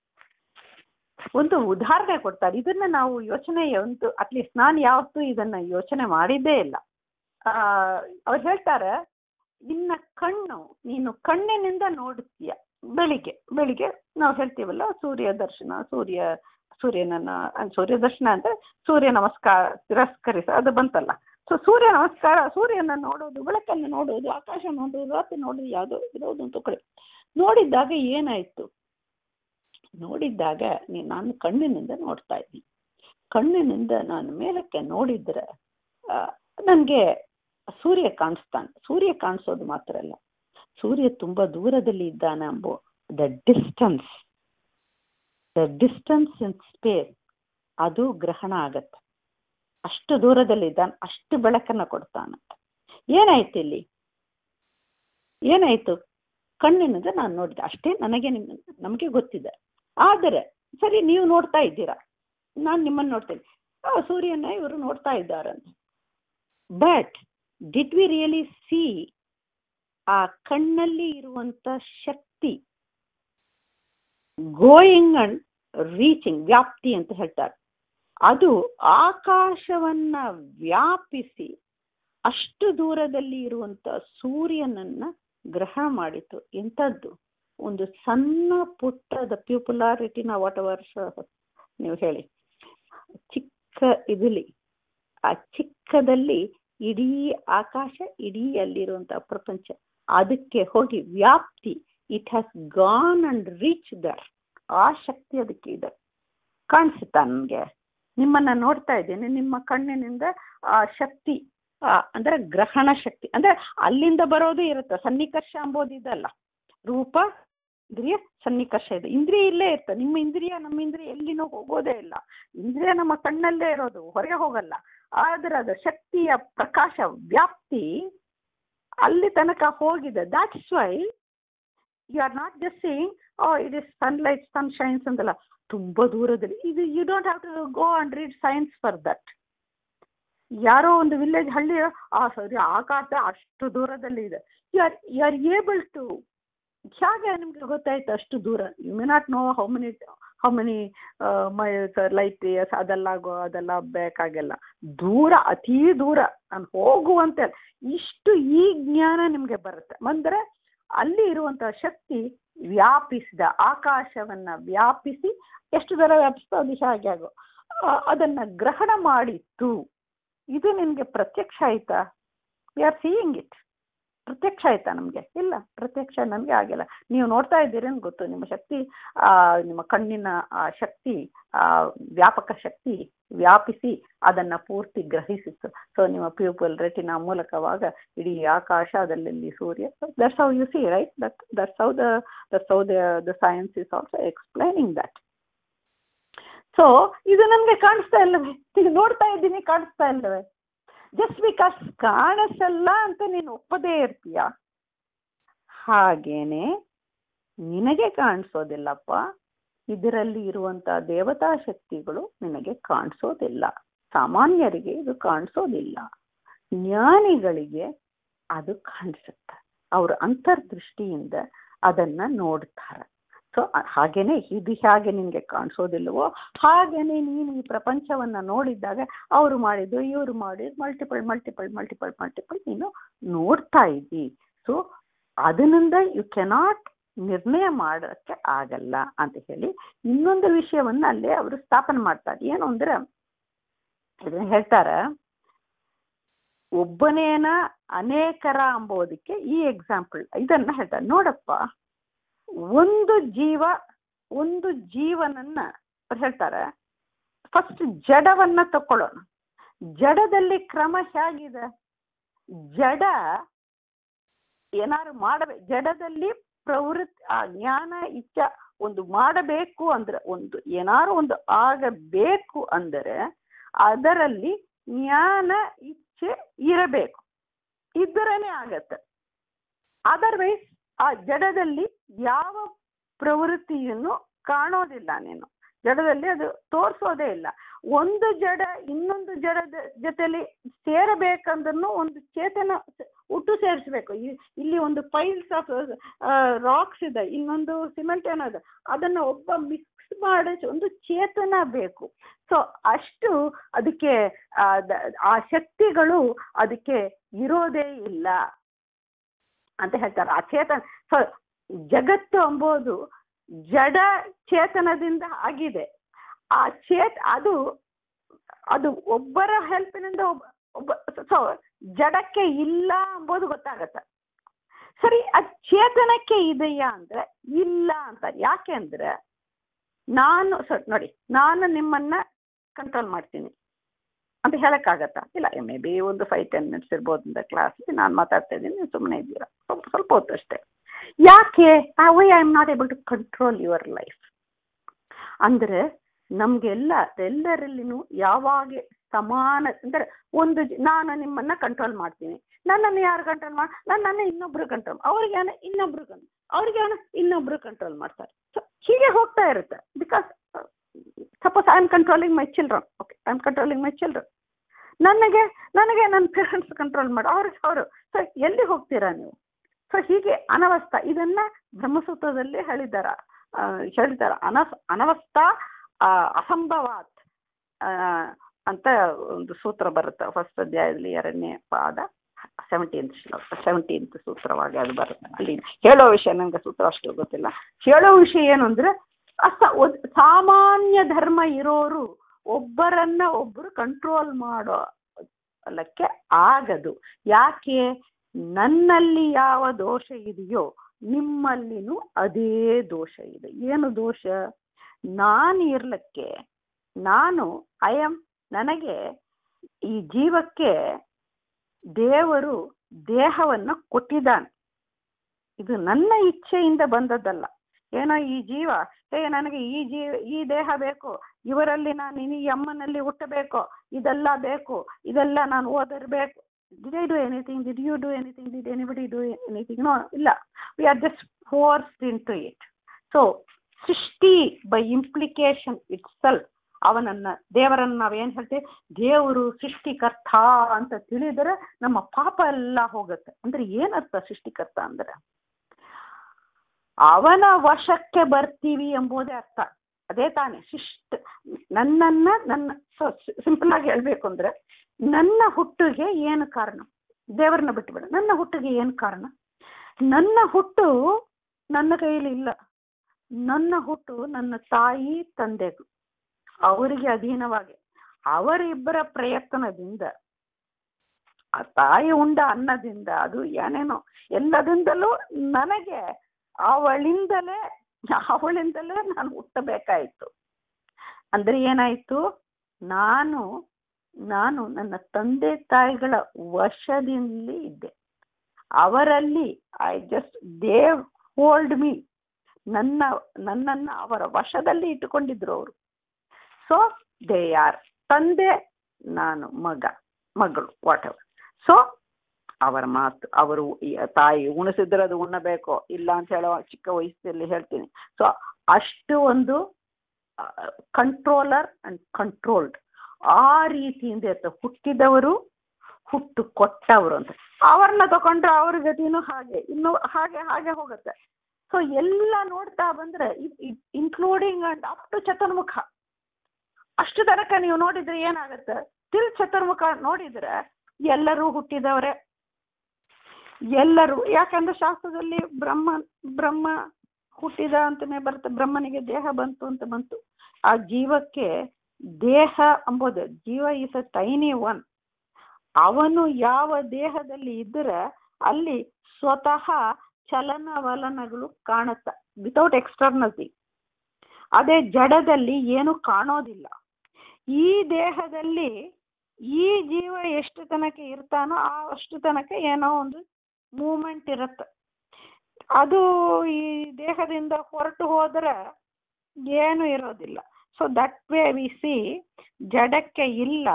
ಒಂದು ಉದಾಹರಣೆ ಕೊಡ್ತಾರೆ ಇದನ್ನ ನಾವು ಯೋಚನೆ ಒಂದು ಅಟ್ಲೀಸ್ಟ್ ನಾನು ಯಾವತ್ತೂ ಇದನ್ನ ಯೋಚನೆ ಮಾಡಿದ್ದೇ ಇಲ್ಲ ಆ ಅವ್ರು ಹೇಳ್ತಾರೆ ನಿನ್ನ ಕಣ್ಣು ನೀನು ಕಣ್ಣಿನಿಂದ ನೋಡುತ್ತೀಯ ಬೆಳಿಗ್ಗೆ ಬೆಳಿಗ್ಗೆ ನಾವು ಹೇಳ್ತೀವಲ್ಲ ಸೂರ್ಯ ದರ್ಶನ ಸೂರ್ಯ ಸೂರ್ಯನನ್ನ ಅಹ್, ಸೂರ್ಯ ದರ್ಶನ ಅಂದ್ರೆ ಸೂರ್ಯ ನಮಸ್ಕಾರ ತಿರಸ್ಕರಿಸ ಅದು ಬಂತಲ್ಲ ಸೊ ಸೂರ್ಯ ನಮಸ್ಕಾರ ಸೂರ್ಯನ ನೋಡೋದು ಬೆಳಕನ್ನು ನೋಡೋದು ಆಕಾಶ ನೋಡೋದು ರಾತ್ರಿ ನೋಡೋದು ಯಾವುದೋ ಇರೋದು ಅಂತ ಕಡೆ ನೋಡಿದ್ದಾಗ ಏನಾಯ್ತು ನೋಡಿದ್ದಾಗ ನೀ- ನಾನು ಕಣ್ಣಿನಿಂದ ನೋಡ್ತಾ ಇದ್ದೀನಿ ಕಣ್ಣಿನಿಂದ ನಾನು ಮೇಲಕ್ಕೆ ನೋಡಿದ್ರೆ ನನಗೆ ಸೂರ್ಯ ಕಾಣಿಸ್ತಾನೆ ಸೂರ್ಯ ಕಾಣಿಸೋದು ಮಾತ್ರ ಅಲ್ಲ ಸೂರ್ಯ ತುಂಬಾ ದೂರದಲ್ಲಿ ಇದ್ದಾನೆ ಎಂಬೋ the distance the distance in space ಅದು ಗ್ರಹಣ ಆಗತ್ತೆ ಅಷ್ಟು ದೂರದಲ್ಲಿ ಇದ್ದಾನೆ ಅಷ್ಟು ಬೆಳಕನ್ನ ಕೊಡ್ತಾನೆ ಏನಾಯ್ತು ಇಲ್ಲಿ ಏನಾಯ್ತು ಕಣ್ಣಿನಿಂದ ನಾನು ನೋಡಿದೆ ಅಷ್ಟೇ ನನಗೆ ನಿಮ್ಮ ನಮಗೆ ಗೊತ್ತಿದೆ ಆದರೆ ಸರಿ ನೀವು ನೋಡ್ತಾ ಇದ್ದೀರಾ ನಾನು ನಿಮ್ಮನ್ನು ನೋಡ್ತೇನೆ ಆ ಸೂರ್ಯನ ಇವರು ನೋಡ್ತಾ ಇದ್ದಾರಂತೆ but did we really see ಆ ಕಣ್ಣಲ್ಲಿ ಇರುವಂತ ಶಕ್ತಿ ಗೋಯಿಂಗ್ ಅಂಡ್ ರೀಚಿಂಗ್ ವ್ಯಾಪ್ತಿ ಅಂತ ಹೇಳ್ತಾರೆ ಅದು ಆಕಾಶವನ್ನ ವ್ಯಾಪಿಸಿ ಅಷ್ಟು ದೂರದಲ್ಲಿ ಇರುವಂತ ಸೂರ್ಯನನ್ನ ಗ್ರಹಣ ಮಾಡಿತು ಎಂಥದ್ದು ಒಂದು ಸಣ್ಣ ಪುಟ್ಟದ ಪ್ಯೂಪುಲಾರಿಟಿನ ವಾಟ್ ಎವರ್ ನೀವು ಹೇಳಿ ಚಿಕ್ಕ ಇದಿಲಿ ಆ ಚಿಕ್ಕದಲ್ಲಿ ಇಡೀ ಆಕಾಶ ಇಡೀ ಅಲ್ಲಿರುವಂತಹ ಪ್ರಪಂಚ ಅದಕ್ಕೆ ಹೋಗಿ ವ್ಯಾಪ್ತಿ it has gone and reach there ಆ ಶಕ್ತಿ ಅದಕ್ಕೆ ಇದೆ ಕಾಣಿಸುತ್ತಾ ನನಗೆ ನಿಮ್ಮನ್ನ ನೋಡ್ತಾ ಇದ್ದೇನೆ ನಿಮ್ಮ ಕಣ್ಣಿನಿಂದ ಆ ಶಕ್ತಿ ಆ, ಅಂದ್ರೆ ಗ್ರಹಣ ಶಕ್ತಿ ಅಂದ್ರೆ ಅಲ್ಲಿಂದ ಬರೋದು ಇರುತ್ತೆ ಸನ್ನಿಕರ್ಷ ಅಂಬೋದು ಇದಲ್ಲ ರೂಪ ಇಂದ್ರಿಯ ಸನ್ನಿಕರ್ಷ ಇದೆ ಇಂದ್ರಿಯ ಇಲ್ಲೇ ಇರ್ತದೆ ನಿಮ್ಮ ಇಂದ್ರಿಯ ನಮ್ಮ ಇಂದ್ರಿಯ ಎಲ್ಲಿನೂ ಹೋಗೋದೇ ಇಲ್ಲ ಇಂದ್ರಿಯ ನಮ್ಮ ಕಣ್ಣಲ್ಲೇ ಇರೋದು ಹೊರಗೆ ಹೋಗಲ್ಲ ಆದ್ರೆ ಅದು ಶಕ್ತಿಯ ಪ್ರಕಾಶ ವ್ಯಾಪ್ತಿ ಅಲ್ಲಿ ತನಕ ಹೋಗಿದೆ that's why you are not just saying oh it is sunlight sun shines ಅಂತಲ್ಲ ತುಂಬಾ ದೂರದಲ್ಲಿ ಇದು you don't have to go and read science for that ಯಾರೋ ಒಂದು ವಿಲೇಜ್ ಹಳ್ಳಿ ಆ ಸರಿ ಆಕಾಶ ಅಷ್ಟು ದೂರದಲ್ಲಿ ಇದೆ you are you are able to ಹೇಗೆ ನಿಮ್ಗೆ ಗೊತ್ತಾಯ್ತು ಅಷ್ಟು ದೂರ you may not know how many how many my light years ಅದೆಲ್ಲ ಗೋ ಅದೆಲ್ಲ ಬೇಕಾಗಿಲ್ಲ ದೂರ ಅತೀ ದೂರ ನಾನು ಹೋಗುವಂತೆ ಇಷ್ಟು ಈ ಜ್ಞಾನ ನಿಮ್ಗೆ ಬರುತ್ತೆ ಅಂದ್ರೆ ಅಲ್ಲಿ ಇರುವಂತಹ ಶಕ್ತಿ ವ್ಯಾಪಿಸಿದ ಆಕಾಶವನ್ನ ವ್ಯಾಪಿಸಿ ಎಷ್ಟು ದರ ವ್ಯಾಪಿಸ್ತೋ ಅದು ಹಾಗೆ ಆಗೋ ಆ, ಅದನ್ನ ಗ್ರಹಣ ಮಾಡಿತ್ತು ಇದು ನಿಮ್ಗೆ ಪ್ರತ್ಯಕ್ಷ ಆಯ್ತಾ ವಿ ಆರ್ ಸೀಯಿಂಗ್ ಇಟ್ ಪ್ರತ್ಯಕ್ಷ ಆಯ್ತಾ ನಮ್ಗೆ ಇಲ್ಲ ಪ್ರತ್ಯಕ್ಷ ನಮ್ಗೆ ಆಗಿಲ್ಲ ನೀವು ನೋಡ್ತಾ ಇದ್ದೀರಿ ಅಂತ ಗೊತ್ತು ನಿಮ್ಮ ಶಕ್ತಿ ಆ ನಿಮ್ಮ ಕಣ್ಣಿನ ಆ ಶಕ್ತಿ ಆ ವ್ಯಾಪಕ ಶಕ್ತಿ ವ್ಯಾಪಿಸಿ ಅದನ್ನ ಪೂರ್ತಿ ಗ್ರಹಿಸಿತ್ತು ಸೊ ನಿಮ್ಮ ಪ್ಯೂಪಲ್ ರೆಟಿನ ಮೂಲಕವಾಗ ಇಡೀ ಆಕಾಶ ಅದರಲ್ಲಿ ಸೂರ್ಯ that's how you see right that that's how the that's how the the science is also explaining that so ಇದು ನಮ್ಗೆ ಕಾಣಿಸ್ತಾ ಇಲ್ಲವೇ ಈಗ ನೋಡ್ತಾ ಇದ್ದೀನಿ ಕಾಣಿಸ್ತಾ ಇಲ್ಲವೇ ಜಸ್ಟ್ ಬಿಕಾಸ್ ಕಾಣಿಸಲ್ಲ ಅಂತ ನೀನು ಒಪ್ಪದೇ ಇರ್ತೀಯ ಹಾಗೇನೆ ನಿನಗೆ ಕಾಣಿಸೋದಿಲ್ಲಪ್ಪ ಇದರಲ್ಲಿ ಇರುವಂತ ದೇವತಾ ಶಕ್ತಿಗಳು ನಿನಗೆ ಕಾಣಿಸೋದಿಲ್ಲ ಸಾಮಾನ್ಯರಿಗೆ ಇದು ಕಾಣಿಸೋದಿಲ್ಲ ಜ್ಞಾನಿಗಳಿಗೆ ಅದು ಕಾಣಿಸುತ್ತೆ ಅವ್ರ ಅಂತರ್ದೃಷ್ಟಿಯಿಂದ ಅದನ್ನ ನೋಡ್ತಾರೆ ಸೊ ಹಾಗೇನೆ ಇದು ಹೇಗೆ ನಿನ್ಗೆ ಕಾಣಿಸೋದಿಲ್ವೋ ಹಾಗೇನೆ ನೀನು ಈ ಪ್ರಪಂಚವನ್ನ ನೋಡಿದ್ದಾಗ ಅವರು ಮಾಡಿದ್ದು ಇವರು ಮಾಡಿದ್ದು ಮಲ್ಟಿಪಲ್ ಮಲ್ಟಿಪಲ್ ಮಲ್ಟಿಪಲ್ ಮಲ್ಟಿಪಲ್ ನೀನು ನೋಡ್ತಾ ಇದ್ದಿ ಸೊ ಅದರಿಂದ ಯು ಕೆನಾಟ್ ನಿರ್ಣಯ ಮಾಡೋಕ್ಕೆ ಆಗಲ್ಲ ಅಂತ ಹೇಳಿ ಇನ್ನೊಂದು ವಿಷಯವನ್ನ ಅಲ್ಲಿ ಅವರು ಸ್ಥಾಪನೆ ಮಾಡ್ತಾರೆ ಏನು ಅಂದ್ರೆ ಇದನ್ನ ಹೇಳ್ತಾರೆ ಒಬ್ಬನೇನ ಅನೇಕರ ಅಂಬೋದಕ್ಕೆ ಈ ಎಕ್ಸಾಂಪಲ್ ಇದನ್ನ ಹೇಳ್ತಾರೆ ನೋಡಪ್ಪ ಒಂದು ಜೀವ ಒಂದು ಜೀವನನ್ನ ಅವ್ರು ಹೇಳ್ತಾರೆ ಫಸ್ಟ್ ಜಡವನ್ನ ತಕೊಳ್ಳೋಣ ಜಡದಲ್ಲಿ ಕ್ರಮ ಹೇಗಿದೆ ಜಡ ಏನಾದ್ರು ಮಾಡಬೇಕು ಜಡದಲ್ಲಿ ಪ್ರವೃತ್ತಿ ಆ ಜ್ಞಾನ ಇಚ್ಛಾ ಒಂದು ಮಾಡಬೇಕು ಅಂದ್ರೆ ಒಂದು ಏನಾರು ಒಂದು ಆಗಬೇಕು ಅಂದರೆ ಅದರಲ್ಲಿ ಜ್ಞಾನ ಇಚ್ಛೆ ಇರಬೇಕು ಇದ್ದರೇನೆ ಆಗತ್ತೆ ಅದರ್ವೈಸ್ ಆ ಜಡದಲ್ಲಿ ಯಾವ ಪ್ರವೃತ್ತಿಯನ್ನು ಕಾಣೋದಿಲ್ಲ ನೀನು ಜಡದಲ್ಲಿ ಅದು ತೋರಿಸೋದೇ ಇಲ್ಲ ಒಂದು ಜಡ ಇನ್ನೊಂದು ಜಡದ ಜೊತೆಲಿ ಸೇರಬೇಕಂದ್ರೂ ಒಂದು ಚೇತನ ಹುಟ್ಟು ಸೇರಿಸ್ಬೇಕು ಇಲ್ಲಿ ಒಂದು ಪೈಲ್ಸ್ ಆಫ್ ರಾಕ್ಸ್ ಇದೆ ಇನ್ನೊಂದು ಸಿಮೆಂಟ್ ಏನೋ ಇದೆ ಅದನ್ನ ಒಬ್ಬ ಮಿಕ್ಸ್ ಮಾಡಿ ಒಂದು ಚೇತನ ಬೇಕು ಸೊ ಅಷ್ಟು ಅದಕ್ಕೆ ಆ ದ- ಆ ಶಕ್ತಿಗಳು ಅದಕ್ಕೆ ಇರೋದೇ ಇಲ್ಲ ಅಂತ ಹೇಳ್ತಾರೆ ಆ ಚೇತನ ಸೊ ಜಗತ್ತು ಎಂಬುದು ಜಡ ಚೇತನದಿಂದ ಆಗಿದೆ ಆ ಚೇತ್ ಅದು ಅದು ಒಬ್ಬರ ಹೆಲ್ಪಿನಿಂದ ಒಬ್ಬ ಒಬ್ಬ ಸೊ ಜಡಕ್ಕೆ ಇಲ್ಲ ಎಂಬುದು ಗೊತ್ತಾಗತ್ತೆ ಸರಿ ಅದು ಚೇತನಕ್ಕೆ ಇದೆಯಾ ಅಂದ್ರೆ ಇಲ್ಲ ಅಂತ ಯಾಕೆ ಅಂದ್ರೆ ನಾನು ಸೊ ನೋಡಿ ನಾನು ನಿಮ್ಮನ್ನ ಕಂಟ್ರೋಲ್ ಮಾಡ್ತೀನಿ ಅಂತ ಹೇಳಕ್ಕಾಗತ್ತಾ ಇಲ್ಲ ಮೇ ಬಿ ಒಂದು ಫೈವ್ ಟೆನ್ ಮಿನಿಟ್ಸ್ ಇರ್ಬೋದು ಅಂತ ಕ್ಲಾಸ್ಗೆ ನಾನು ಮಾತಾಡ್ತಾ ಇದ್ದೀನಿ ನೀವು ಸುಮ್ಮನೆ ಇದ್ದೀರಾ ಸ್ವಲ್ಪ ಸ್ವಲ್ಪ ಹೊತ್ತು ಅಷ್ಟೇ ಯಾಕೆ why I am not able to control your life ಅಂದ್ರೆ ನಮ್ಗೆಲ್ಲ ಎಲ್ಲರಲ್ಲಿನೂ ಯಾವಾಗ ಸಮಾನ ಅಂದ್ರೆ ಒಂದು ಜ- ನಾನು ನಿಮ್ಮನ್ನ ಕಂಟ್ರೋಲ್ ಮಾಡ್ತೀನಿ ನನ್ನನ್ನು ಯಾರು ಕಂಟ್ರೋಲ್ ಮಾಡಿ ನನ್ನನ್ನು ಇನ್ನೊಬ್ರು ಕಂಟ್ರೋಲ್ ಅವ್ರಿಗೆ ಇನ್ನೊಬ್ರು ಕಂಟ್ರೋಲ್ ಅವ್ರಿಗೆ ಇನ್ನೊಬ್ರು ಕಂಟ್ರೋಲ್ ಮಾಡ್ತಾರೆ ಸೊ ಹೀಗೆ ಹೋಗ್ತಾ ಇರುತ್ತೆ because suppose I am controlling my children okay I am controlling my children ನನಗೆ ನನಗೆ ನನ್ನ ಪೇರೆಂಟ್ಸ್ ಕಂಟ್ರೋಲ್ ಮಾಡಿ ಅವ್ರಿಗೆ ಅವರು ಸೊ ಎಲ್ಲಿ ಹೋಗ್ತೀರಾ ನೀವು ಸೊ ಹೀಗೆ ಅನವಸ್ಥ ಇದನ್ನ ಬ್ರಹ್ಮಸೂತ್ರದಲ್ಲಿ ಹೇಳಿದಾರ ಆ, ಹೇಳಿದಾರ ಅನಸ್ ಅನವಸ್ಥ ಆ, ಅಸಂಭವಾತ್ ಆ, ಅಂತ ಒಂದು ಸೂತ್ರ ಬರುತ್ತೆ ಫಸ್ಟ್ ಅಧ್ಯಾಯದಲ್ಲಿ ಎರಡನೇ ಪಾದ ಸೆವೆಂಟೀನ್ತ್ ಶ್ಲೋಕ ಸೆವೆಂಟೀನ್ತ್ ಸೂತ್ರವಾಗಿ ಅದು ಬರುತ್ತೆ ಅಲ್ಲಿ ಹೇಳೋ ವಿಷಯ ನನಗೆ ಸೂತ್ರ ಅಷ್ಟು ಗೊತ್ತಿಲ್ಲ ಹೇಳೋ ವಿಷಯ ಏನು ಅಂದ್ರೆ ಅಸ ಒದ್- ಸಾಮಾನ್ಯ ಧರ್ಮ ಇರೋರು ಒಬ್ಬರನ್ನ ಒಬ್ಬರು ಕಂಟ್ರೋಲ್ ಮಾಡೋ ಲಕ್ಕೆ ಆಗದು ಯಾಕೆ ನನ್ನಲ್ಲಿ ಯಾವ ದೋಷ ಇದೆಯೋ ನಿಮ್ಮಲ್ಲಿನೂ ಅದೇ ದೋಷ ಇದೆ ಏನು ದೋಷ ನಾನು ಇರ್ಲಿಕ್ಕೆ ನಾನು ಐ ಆಮ್ ನನಗೆ ಈ ಜೀವಕ್ಕೆ ದೇವರು ದೇಹವನ್ನ ಕೊಟ್ಟಿದ್ದಾನೆ ಇದು ನನ್ನ ಇಚ್ಛೆಯಿಂದ ಬಂದದ್ದಲ್ಲ ಏನೋ ಈ ಜೀವ ಹೇ ನನಗೆ ಈ ಜೀವ ಈ ದೇಹ ಬೇಕು ಇವರಲ್ಲಿ ನಾನು ಇನಿ ಅಮ್ಮನಲ್ಲಿ ಹುಟ್ಟಬೇಕು ಇದೆಲ್ಲ ಬೇಕು ಇದೆಲ್ಲ ನಾನು ಓದಿರ್ಬೇಕು did I do anything did you do anything did anybody do anything no ಇಲ್ಲ we are just forced into it so ಸೃಷ್ಟಿ ಬೈ ಇಂಪ್ಲಿಕೇಶನ್ ಇಟ್ ಸೆಲ್ಫ್ ಅವನನ್ನ ದೇವರನ್ನ ನಾವೇನ್ ಹೇಳ್ತೀವಿ ದೇವರು ಸೃಷ್ಟಿಕರ್ತ ಅಂತ ತಿಳಿದರೆ ನಮ್ಮ ಪಾಪ ಎಲ್ಲ ಹೋಗುತ್ತೆ ಅಂದ್ರೆ ಏನರ್ಥ ಸೃಷ್ಟಿಕರ್ತ ಅಂದ್ರೆ ಅವನ ವಶಕ್ಕೆ ಬರ್ತೀವಿ ಎಂಬುದೇ ಅರ್ಥ ಅದೇ ತಾನೇ ಶಿಷ್ಟ ನನ್ನನ್ನ ನನ್ನ ಸಿಂಪಲ್ ಆಗಿ ಹೇಳ್ಬೇಕು ಅಂದ್ರೆ ನನ್ನ ಹುಟ್ಟಿಗೆ ಏನು ಕಾರಣ ದೇವರನ್ನ ಬಿಟ್ಟುಬಿಡ ನನ್ನ ಹುಟ್ಟಿಗೆ ಏನು ಕಾರಣ ನನ್ನ ಹುಟ್ಟು ನನ್ನ ಕೈಯಲ್ಲಿ ಇಲ್ಲ ನನ್ನ ಹುಟ್ಟು ನನ್ನ ತಾಯಿ ತಂದೆಗೂ ಅವರಿಗೆ ಅಧೀನವಾಗಿ ಅವರಿಬ್ಬರ ಪ್ರಯತ್ನದಿಂದ ಆ ತಾಯಿ ಉಂಡ ಅನ್ನದಿಂದ ಅದು ಏನೇನೋ ಎಲ್ಲದಿಂದಲೂ ನನಗೆ ಅವಳಿಂದಲೇ ಅವಳಿಂದಲೇ ನಾನು ಹುಟ್ಟಬೇಕಾಯಿತು ಅಂದ್ರೆ ಏನಾಯ್ತು ನಾನು ನಾನು ನನ್ನ ತಂದೆ ತಾಯಿಗಳ ವಶದಲ್ಲಿ ಇದ್ದೆ ಅವರಲ್ಲಿ ಐ ಜಸ್ಟ್ ದೇವ್ ಹೋಲ್ಡ್ ಮೀ ನನ್ನ ನನ್ನನ್ನ ಅವರ ವಶದಲ್ಲಿ ಇಟ್ಟುಕೊಂಡಿದ್ರು ಅವರು ಸೊ ದೇ ಆರ್ ತಂದೆ ನಾನು ಮಗ ಮಗಳು ವಾಟ್ ಎವರ್ ಸೊ ಅವರ ಮಾತು ಅವರು ಈ ತಾಯಿ ಉಣಿಸಿದ್ರೆ ಅದು ಉಣ್ಣಬೇಕು ಇಲ್ಲ ಅಂತ ಹೇಳೋ ಚಿಕ್ಕ ವಯಸ್ಸಲ್ಲಿ ಹೇಳ್ತೀನಿ ಸೊ ಅಷ್ಟು ಒಂದು ಕಂಟ್ರೋಲರ್ ಅಂಡ್ ಕಂಟ್ರೋಲ್ಡ್ ಆ ರೀತಿಯಿಂದ ಇರ್ತದೆ ಹುಟ್ಟಿದವರು ಹುಟ್ಟು ಕೊಟ್ಟವರು ಅಂತ ಅವ್ರನ್ನ ತಗೊಂಡ್ರೆ ಅವ್ರ ಗತಿನೂ ಹಾಗೆ ಇನ್ನು ಹಾಗೆ ಹಾಗೆ ಹೋಗುತ್ತೆ ಸೊ ಎಲ್ಲ ನೋಡ್ತಾ ಬಂದ್ರೆ ಇನ್ಕ್ಲೂಡಿಂಗ್ ಅಂಡ್ ಅಪ್ ಟು ಚತುರ್ಮುಖ ಅಷ್ಟು ತನಕ ನೀವು ನೋಡಿದ್ರೆ ಏನಾಗುತ್ತೆ ತಿಲ್ ಚತುರ್ಮುಖ ನೋಡಿದ್ರೆ ಎಲ್ಲರೂ ಹುಟ್ಟಿದವರೇ ಎಲ್ಲರೂ ಯಾಕಂದ್ರೆ ಶಾಸ್ತ್ರದಲ್ಲಿ ಬ್ರಹ್ಮ ಬ್ರಹ್ಮ ಹುಟ್ಟಿದ ಅಂತಲೇ ಬರುತ್ತೆ ಬ್ರಹ್ಮನಿಗೆ ದೇಹ ಬಂತು ಅಂತ ಬಂತು ಆ ಜೀವಕ್ಕೆ ದೇಹ ಅಂಬೋದು ಜೀವ ಇಸ್ ಅ ಟೈನಿ ಒನ್ ಅವನು ಯಾವ ದೇಹದಲ್ಲಿ ಇದ್ದರೆ ಅಲ್ಲಿ ಸ್ವತಃ ಚಲನವಲನಗಳು ಕಾಣುತ್ತ ವಿತೌಟ್ ಎಕ್ಸ್ಟರ್ನಲ್ ಥಿಂಗ್ ಅದೇ ಜಡದಲ್ಲಿ ಏನು ಕಾಣೋದಿಲ್ಲ ಈ ದೇಹದಲ್ಲಿ ಈ ಜೀವ ಎಷ್ಟು ತನಕ ಇರ್ತಾನೋ ಆ ಅಷ್ಟು ತನಕ ಏನೋ ಒಂದು ಮೂಮೆಂಟ್ ಇರುತ್ತೆ ಅದು ಈ ದೇಹದಿಂದ ಹೊರಟು ಹೋದ್ರೆ ಏನು ಇರೋದಿಲ್ಲ so that way we see ಜಡಕ್ಕೆ ಇಲ್ಲ